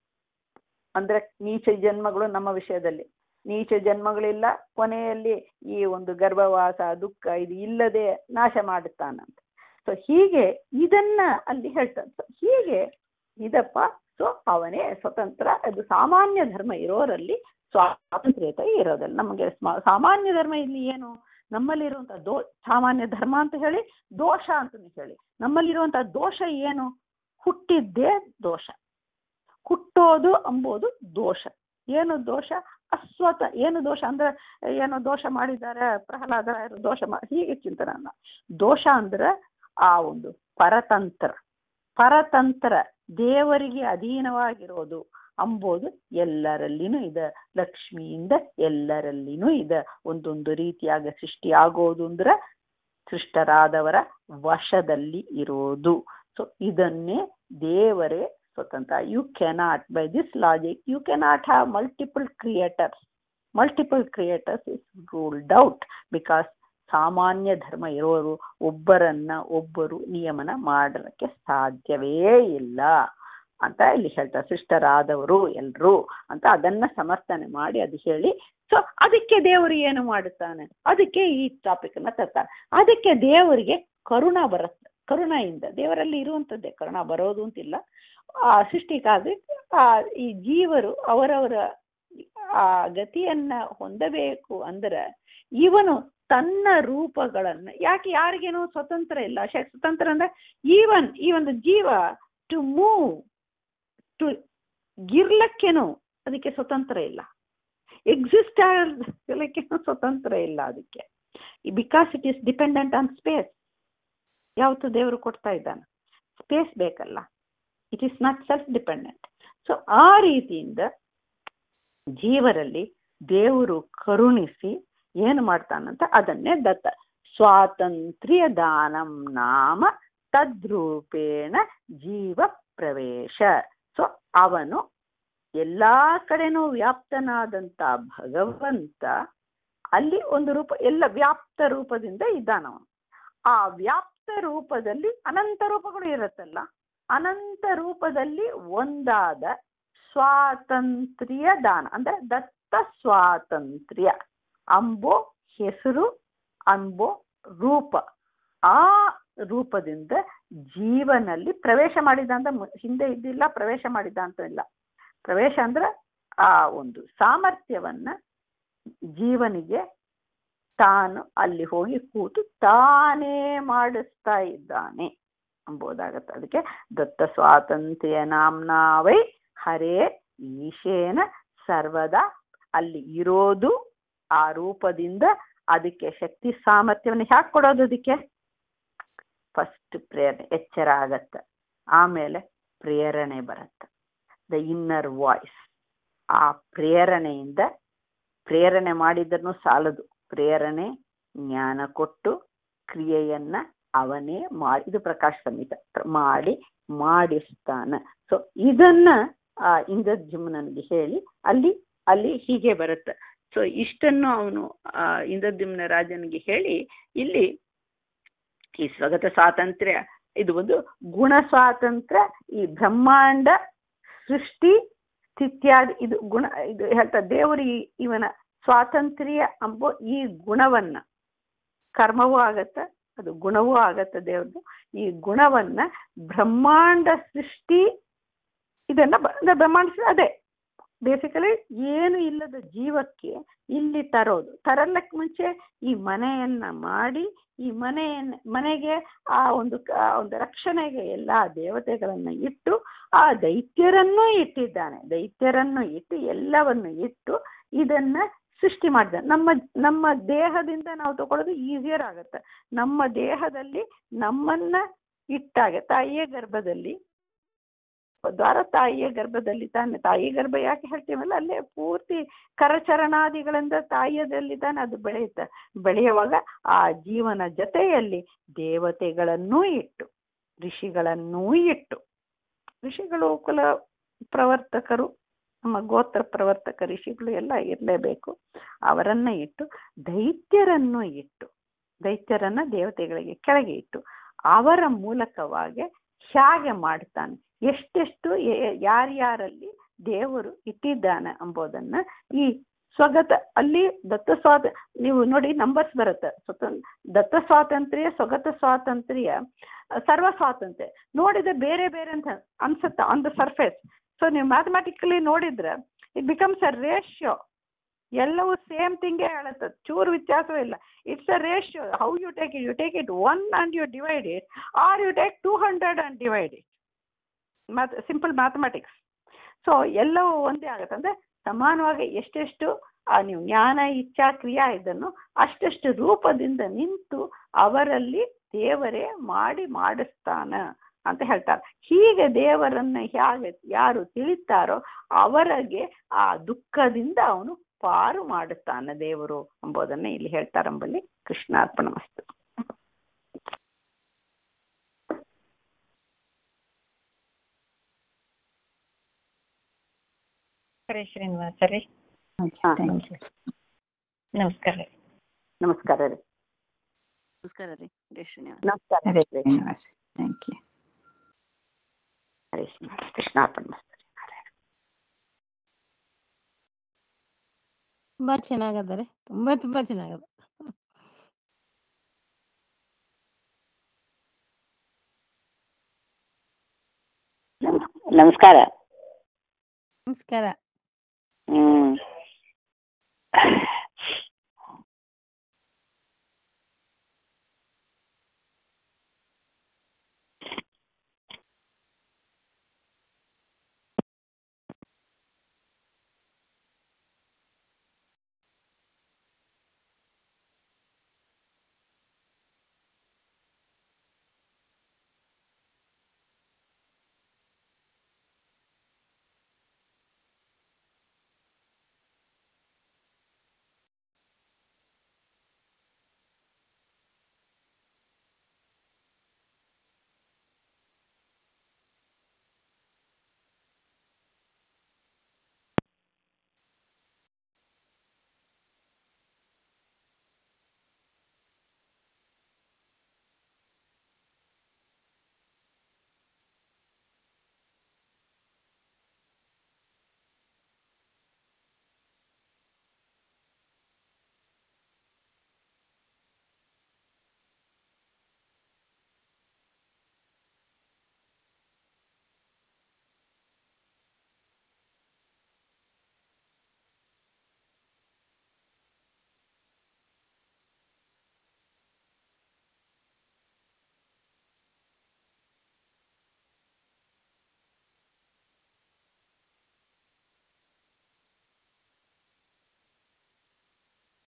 ಅಂದ್ರೆ ನೀಚ ಜನ್ಮಗಳು ನಮ್ಮ ವಿಷಯದಲ್ಲಿ ನೀಚ ಜನ್ಮಗಳಿಲ್ಲ ಕೊನೆಯಲ್ಲಿ ಈ ಒಂದು ಗರ್ಭವಾಸ ದುಃಖ ಇದು ಇಲ್ಲದೆ ನಾಶ ಮಾಡುತ್ತಾನಂತ ಸೊ ಹೀಗೆ ಇದನ್ನ ಅಲ್ಲಿ ಹೇಳ್ತಾನೆ ಸೊ ಹೀಗೆ ಇದಪ್ಪ ಸೊ ಅವನೇ ಸ್ವತಂತ್ರ ಅದು ಸಾಮಾನ್ಯ ಧರ್ಮ ಇರೋರಲ್ಲಿ ಸ್ವಾತಂತ್ರ್ಯತೆ ಇರೋದಿಲ್ಲ ನಮಗೆ ಸ್ಮ- ಸಾಮಾನ್ಯ ಧರ್ಮ ಇಲ್ಲಿ ಏನು ನಮ್ಮಲ್ಲಿರುವಂತಹ ದೋ ಸಾಮಾನ್ಯ ಧರ್ಮ ಅಂತ ಹೇಳಿ ದೋಷ ಅಂತ ಹೇಳಿ ನಮ್ಮಲ್ಲಿರುವಂತಹ ದೋಷ ಏನು ಹುಟ್ಟಿದ್ದೇ ದೋಷ ಹುಟ್ಟೋದು ಅಂಬೋದು ದೋಷ ಏನು ದೋಷ ಅಸ್ವತ ಏನು ದೋಷ ಅಂದ್ರೆ ಏನು ದೋಷ ಮಾಡಿದ್ದಾರೆ ಪ್ರಹ್ಲಾದರಾಯರು ದೋಷ ಮಾಡಿ ಹೀಗೆ ಚಿಂತನೆ ಅಲ್ಲ ದೋಷ ಅಂದ್ರೆ ಆ ಒಂದು ಪರತಂತ್ರ ಪರತಂತ್ರ ದೇವರಿಗೆ ಅಧೀನವಾಗಿರೋದು ಅಂಬೋದು ಎಲ್ಲರಲ್ಲಿನೂ ಇದೆ ಲಕ್ಷ್ಮಿಯಿಂದ ಎಲ್ಲರಲ್ಲಿನೂ ಇದೆ ಒಂದೊಂದು ರೀತಿಯಾಗ ಸೃಷ್ಟಿ ಆಗೋದು ಅಂದ್ರೆ ಸೃಷ್ಟರಾದವರ ವಶದಲ್ಲಿ ಇರೋದು ಸೊ ಇದನ್ನೇ ದೇವರೇ ಸ್ವತಂತ್ರ you cannot by this logic you cannot have multiple creators multiple creators is ruled out because ಸಾಮಾನ್ಯ ಧರ್ಮ ಇರೋರು ಒಬ್ಬರನ್ನ ಒಬ್ಬರು ನಿಯಮನ ಮಾಡಲಿಕ್ಕೆ ಸಾಧ್ಯವೇ ಇಲ್ಲ ಅಂತ ಇಲ್ಲಿ ಹೇಳ್ತಾರೆ ಸಿಸ್ಟರಾದವರು ಎಲ್ರು ಅಂತ ಅದನ್ನ ಸಮರ್ಥನೆ ಮಾಡಿ ಅದು ಹೇಳಿ ಸೊ ಅದಕ್ಕೆ ದೇವರು ಏನು ಮಾಡುತ್ತಾನೆ ಅದಕ್ಕೆ ಈ ಟಾಪಿಕ್ ಅನ್ನ ತರ್ತಾನೆ ಅದಕ್ಕೆ ದೇವರಿಗೆ ಕರುಣ ಬರುತ್ತೆ ಕರುಣೆಯಿಂದ ದೇವರಲ್ಲಿ ಇರುವಂತದ್ದೇ ಕರುಣ ಬರೋದು ಅಂತಿಲ್ಲ ಆ ಸೃಷ್ಟಿಕಾದ್ರೆ ಆ ಈ ಜೀವರು ಅವರವರ ಆ ಗತಿಯನ್ನ ಹೊಂದಬೇಕು ಅಂದ್ರೆ ಇವನು ತನ್ನ ರೂಪಗಳನ್ನ ಯಾಕೆ ಯಾರಿಗೇನೋ ಸ್ವತಂತ್ರ ಇಲ್ಲ ಶ- ಸ್ವತಂತ್ರ ಅಂದ್ರೆ ಈವನ್ ಈ ಒಂದು ಜೀವ ಟು ಮೂವ್ ಟು ಇರ್ಲಕ್ಕೇನು ಅದಕ್ಕೆ ಸ್ವತಂತ್ರ ಇಲ್ಲ ಎಕ್ಸಿಸ್ಟ್ ಆಗಲಿಕ್ಕೇನು ಸ್ವತಂತ್ರ ಇಲ್ಲ ಅದಕ್ಕೆ because it is dependent on space ಯಾವತ್ತು ದೇವರು ಕೊಡ್ತಾ ಇದ್ದಾನೆ ಸ್ಪೇಸ್ ಬೇಕಲ್ಲ it is not self dependent so ಆ ರೀತಿಯಿಂದ ಜೀವರಲ್ಲಿ ದೇವರು ಕರುಣಿಸಿ ಏನು ಮಾಡ್ತಾನಂತ ಅದನ್ನೇ ದತ್ತ ಸ್ವಾತಂತ್ರ್ಯ ದಾನಂ ನಾಮ ತದ್ರೂಪೇಣ ಜೀವ ಪ್ರವೇಶ ಸೊ ಅವನು ಎಲ್ಲಾ ಕಡೆನೂ ವ್ಯಾಪ್ತನಾದಂತ ಭಗವಂತ ಅಲ್ಲಿ ಒಂದು ರೂಪ ಎಲ್ಲ ವ್ಯಾಪ್ತ ರೂಪದಿಂದ ಇದ್ದಾನವನು ಆ ವ್ಯಾಪ್ತ ರೂಪದಲ್ಲಿ ಅನಂತ ರೂಪಗಳು ಇರುತ್ತಲ್ಲ ಅನಂತ ರೂಪದಲ್ಲಿ ಒಂದಾದ ಸ್ವಾತಂತ್ರ್ಯ ದಾನ ಅಂದ್ರೆ ದತ್ತ ಸ್ವಾತಂತ್ರ್ಯ ಅಂಬೋ ಹೆಸರು ಅಂಬೋ ರೂಪ ಆ ರೂಪದಿಂದ ಜೀವನಲ್ಲಿ ಪ್ರವೇಶ ಮಾಡಿದ ಅಂತ ಮು- ಹಿಂದೆ ಇದ್ದಿಲ್ಲ ಪ್ರವೇಶ ಮಾಡಿದ ಅಂತ ಇಲ್ಲ ಪ್ರವೇಶ ಅಂದ್ರೆ ಆ ಒಂದು ಸಾಮರ್ಥ್ಯವನ್ನ ಜೀವನಿಗೆ ತಾನು ಅಲ್ಲಿ ಹೋಗಿ ಕೂತು ತಾನೇ ಮಾಡಿಸ್ತಾ ಇದ್ದಾನೆ ಎಂಬುದಾಗತ್ತೆ ಅದಕ್ಕೆ ದತ್ತ ಸ್ವಾತಂತ್ರ್ಯ ನಾಮ್ನಾವೈ ಹರೇ ಈಶೇನ ಸರ್ವದಾ ಅಲ್ಲಿ ಇರೋದು ಆ ರೂಪದಿಂದ ಅದಕ್ಕೆ ಶಕ್ತಿ ಸಾಮರ್ಥ್ಯವನ್ನು ಹ್ಯಾಕ್ ಕೊಡೋದು ಅದಕ್ಕೆ ಫಸ್ಟ್ ಪ್ರೇರಣೆ ಎಚ್ಚರ ಆಗತ್ತೆ ಆಮೇಲೆ ಪ್ರೇರಣೆ ಬರುತ್ತೆ ದ ಇನ್ನರ್ ವಾಯ್ಸ್ ಆ ಪ್ರೇರಣೆಯಿಂದ ಪ್ರೇರಣೆ ಮಾಡಿದ್ರೂ ಸಾಲದು ಪ್ರೇರಣೆ ಜ್ಞಾನ ಕೊಟ್ಟು ಕ್ರಿಯೆಯನ್ನ ಅವನೇ ಮಾಡಿ ಇದು ಪ್ರಕಾಶ ಸಂಹಿತ ಪ್ರ- ಮಾಡಿ ಮಾಡಿಸ್ತಾನ ಸೊ ಇದನ್ನ ಆ ಇಂದ್ರಜಿಮ್ನನಿಗೆ ಹೇಳಿ ಅಲ್ಲಿ ಅಲ್ಲಿ ಹೀಗೆ ಬರುತ್ತೆ ಸೊ ಇಷ್ಟನ್ನು ಅವನು ಆ ಇಂದ್ರಜಿಮ್ನ ರಾಜನಿಗೆ ಹೇಳಿ ಇಲ್ಲಿ ಈ ಸ್ವಗತ ಸ್ವಾತಂತ್ರ್ಯ ಇದು ಒಂದು ಗುಣ ಸ್ವಾತಂತ್ರ್ಯ ಈ ಬ್ರಹ್ಮಾಂಡ ಸೃಷ್ಟಿ ಸ್ಥಿತ್ಯಾದಿ ಇದು ಗುಣ ಇದು ಹೇಳ್ತಾರೆ ದೇವರು ಈ ಇವನ ಸ್ವಾತಂತ್ರ್ಯ ಅಂಬೋ ಈ ಗುಣವನ್ನ ಕರ್ಮವೂ ಆಗತ್ತ ಅದು ಗುಣವೂ ಆಗತ್ತ ದೇವ್ರದ್ದು ಈ ಗುಣವನ್ನ ಬ್ರಹ್ಮಾಂಡ ಸೃಷ್ಟಿ ಇದನ್ನ ಬ- ಅಂದ್ರೆ ಬ್ರಹ್ಮಾಂಡ ಸೃಷ್ಟಿ ಅದೇ ಬೇಸಿಕಲಿ ಏನು ಇಲ್ಲದ ಜೀವಕ್ಕೆ ಇಲ್ಲಿ ತರೋದು ತರಲಕ್ಕೆ ಮುಂಚೆ ಈ ಮನೆಯನ್ನ ಮಾಡಿ ಈ ಮನೆಯನ್ನ ಮನೆಗೆ ಆ ಒಂದು ಕ- ಆ ಒಂದು ರಕ್ಷಣೆಗೆ ಎಲ್ಲಾ ದೇವತೆಗಳನ್ನ ಇಟ್ಟು ಆ ದೈತ್ಯರನ್ನೂ ಇಟ್ಟಿದ್ದಾನೆ ದೈತ್ಯರನ್ನು ಇಟ್ಟು ಎಲ್ಲವನ್ನು ಇಟ್ಟು ಇದನ್ನ ಸೃಷ್ಟಿ ಮಾಡಿದ ನಮ್ಮ ನಮ್ಮ ದೇಹದಿಂದ ನಾವು ತಗೊಳ್ಳೋದು ಈಸಿಯರ್ ಆಗುತ್ತೆ ನಮ್ಮ ದೇಹದಲ್ಲಿ ನಮ್ಮನ್ನ ಇಟ್ಟಾಗ ತಾಯಿಯ ಗರ್ಭದಲ್ಲಿ ದ್ವಾರ ತಾಯಿಯ ಗರ್ಭದಲ್ಲಿ ತಾನೆ ತಾಯಿ ಗರ್ಭ ಯಾಕೆ ಹೇಳ್ತೀವಲ್ಲ ಅಲ್ಲೇ ಪೂರ್ತಿ ಕರಚರಣಾದಿಗಳಿಂದ ತಾಯಿಯದಲ್ಲಿ ತಾನೆ ಅದು ಬೆಳೆಯುತ್ತೆ ಬೆಳೆಯುವಾಗ ಆ ಜೀವನ ಜೊತೆಯಲ್ಲಿ ದೇವತೆಗಳನ್ನೂ ಇಟ್ಟು ಋಷಿಗಳನ್ನೂ ಇಟ್ಟು ಋಷಿಗಳು ಕುಲ ಪ್ರವರ್ತಕರು ನಮ್ಮ ಗೋತ್ರ ಪ್ರವರ್ತಕ ಋಷಿಗಳು ಎಲ್ಲ ಇರಲೇಬೇಕು ಅವರನ್ನ ಇಟ್ಟು ದೈತ್ಯರನ್ನು ಇಟ್ಟು ದೈತ್ಯರನ್ನ ದೇವತೆಗಳಿಗೆ ಕೆಳಗೆ ಇಟ್ಟು ಅವರ ಮೂಲಕವಾಗಿ ಹೇಗೆ ಮಾಡ್ತಾನೆ ಎಷ್ಟೆಷ್ಟು ಯ- ಯಾರ್ಯಾರಲ್ಲಿ ದೇವರು ಇಟ್ಟಿದ್ದಾನೆ ಎಂಬುದನ್ನ ಈ ಸ್ವಗತ ಅಲ್ಲಿ ದತ್ತ ಸ್ವಾತ ನೀವು ನೋಡಿ ನಂಬರ್ಸ್ ಬರುತ್ತೆ ಸ್ವತಂ ದತ್ತ ಸ್ವಾತಂತ್ರ್ಯ ಸ್ವಗತ ಸ್ವಾತಂತ್ರ್ಯ ಸರ್ವ ಸ್ವಾತಂತ್ರ್ಯ ನೋಡಿದ್ರೆ ಬೇರೆ ಬೇರೆ ಅಂತ ಅನ್ಸುತ್ತೆ ಆನ್ ದ ಸರ್ಫೇಸ್ ಸೊ ನೀವು ಮ್ಯಾಥಮೆಟಿಕಲಿ ನೋಡಿದ್ರೆ ಇಟ್ ಬಿಕಮ್ಸ್ ಅ ರೇಷಿಯೋ ಎಲ್ಲವೂ ಸೇಮ್ ಥಿಂಗೇ ಹೇಳುತ್ತೆ ಚೂರು ವ್ಯತ್ಯಾಸವೂ ಇಲ್ಲ it's a ratio how you take it you take it one and you divide it or you take two hundred and divide it math simple mathematics so ಎಲ್ಲವೂ ಒಂದೇ ಆಗುತ್ತೆ ಅಂದರೆ ಸಮಾನವಾಗಿ ಎಷ್ಟೆಷ್ಟು ಆ ನೀವು ಜ್ಞಾನ ಇಚ್ಛಾ ಕ್ರಿಯಾ ಇದನ್ನು ಅಷ್ಟೆಷ್ಟು ರೂಪದಿಂದ ನಿಂತು ಅವರಲ್ಲಿ ದೇವರೇ ಮಾಡಿ ಮಾಡಿಸ್ತಾನ ಅಂತ ಹೇಳ್ತಾರೆ ಹೀಗೆ ದೇವರನ್ನ ಹೇಗೆ ಯಾರು ತಿಳಿತಾರೋ ಅವರಿಗೆ ಆ ದುಃಖದಿಂದ ಅವನು ಪಾರು ಮಾಡುತ್ತಾನೆ ದೇವರು ಎಂಬುದನ್ನ ಇಲ್ಲಿ ಹೇಳ್ತಾರಂಬಲ್ಲಿ ಕೃಷ್ಣಾರ್ಪಣ ಮಸ್ತು ಹರೇ ಶ್ರೀನಿವಾಸರೇ ಹಾ, ಥ್ಯಾಂಕ್ ಯು ನಮಸ್ಕಾರ ರೀ ನಮಸ್ಕಾರ ರೀ ನಮಸ್ಕಾರ ರೀ ಹರೇ ಶ್ರೀನಿವಾಸ ನಮಸ್ಕಾರ ಹರೇ ರೀ. Srinivasa thank you Hare Srinivasa. ಕೃಷ್ಣಾರ್ಪಣ ಮಸ್ತು ರೀ. ತುಂಬಾ ಚೆನ್ನಾಗದಾರೆ ತುಂಬಾ ತುಂಬಾ ಚೆನ್ನಾಗದ ನಮಸ್ಕಾರ ನಮಸ್ಕಾರ ಹ್ಮ್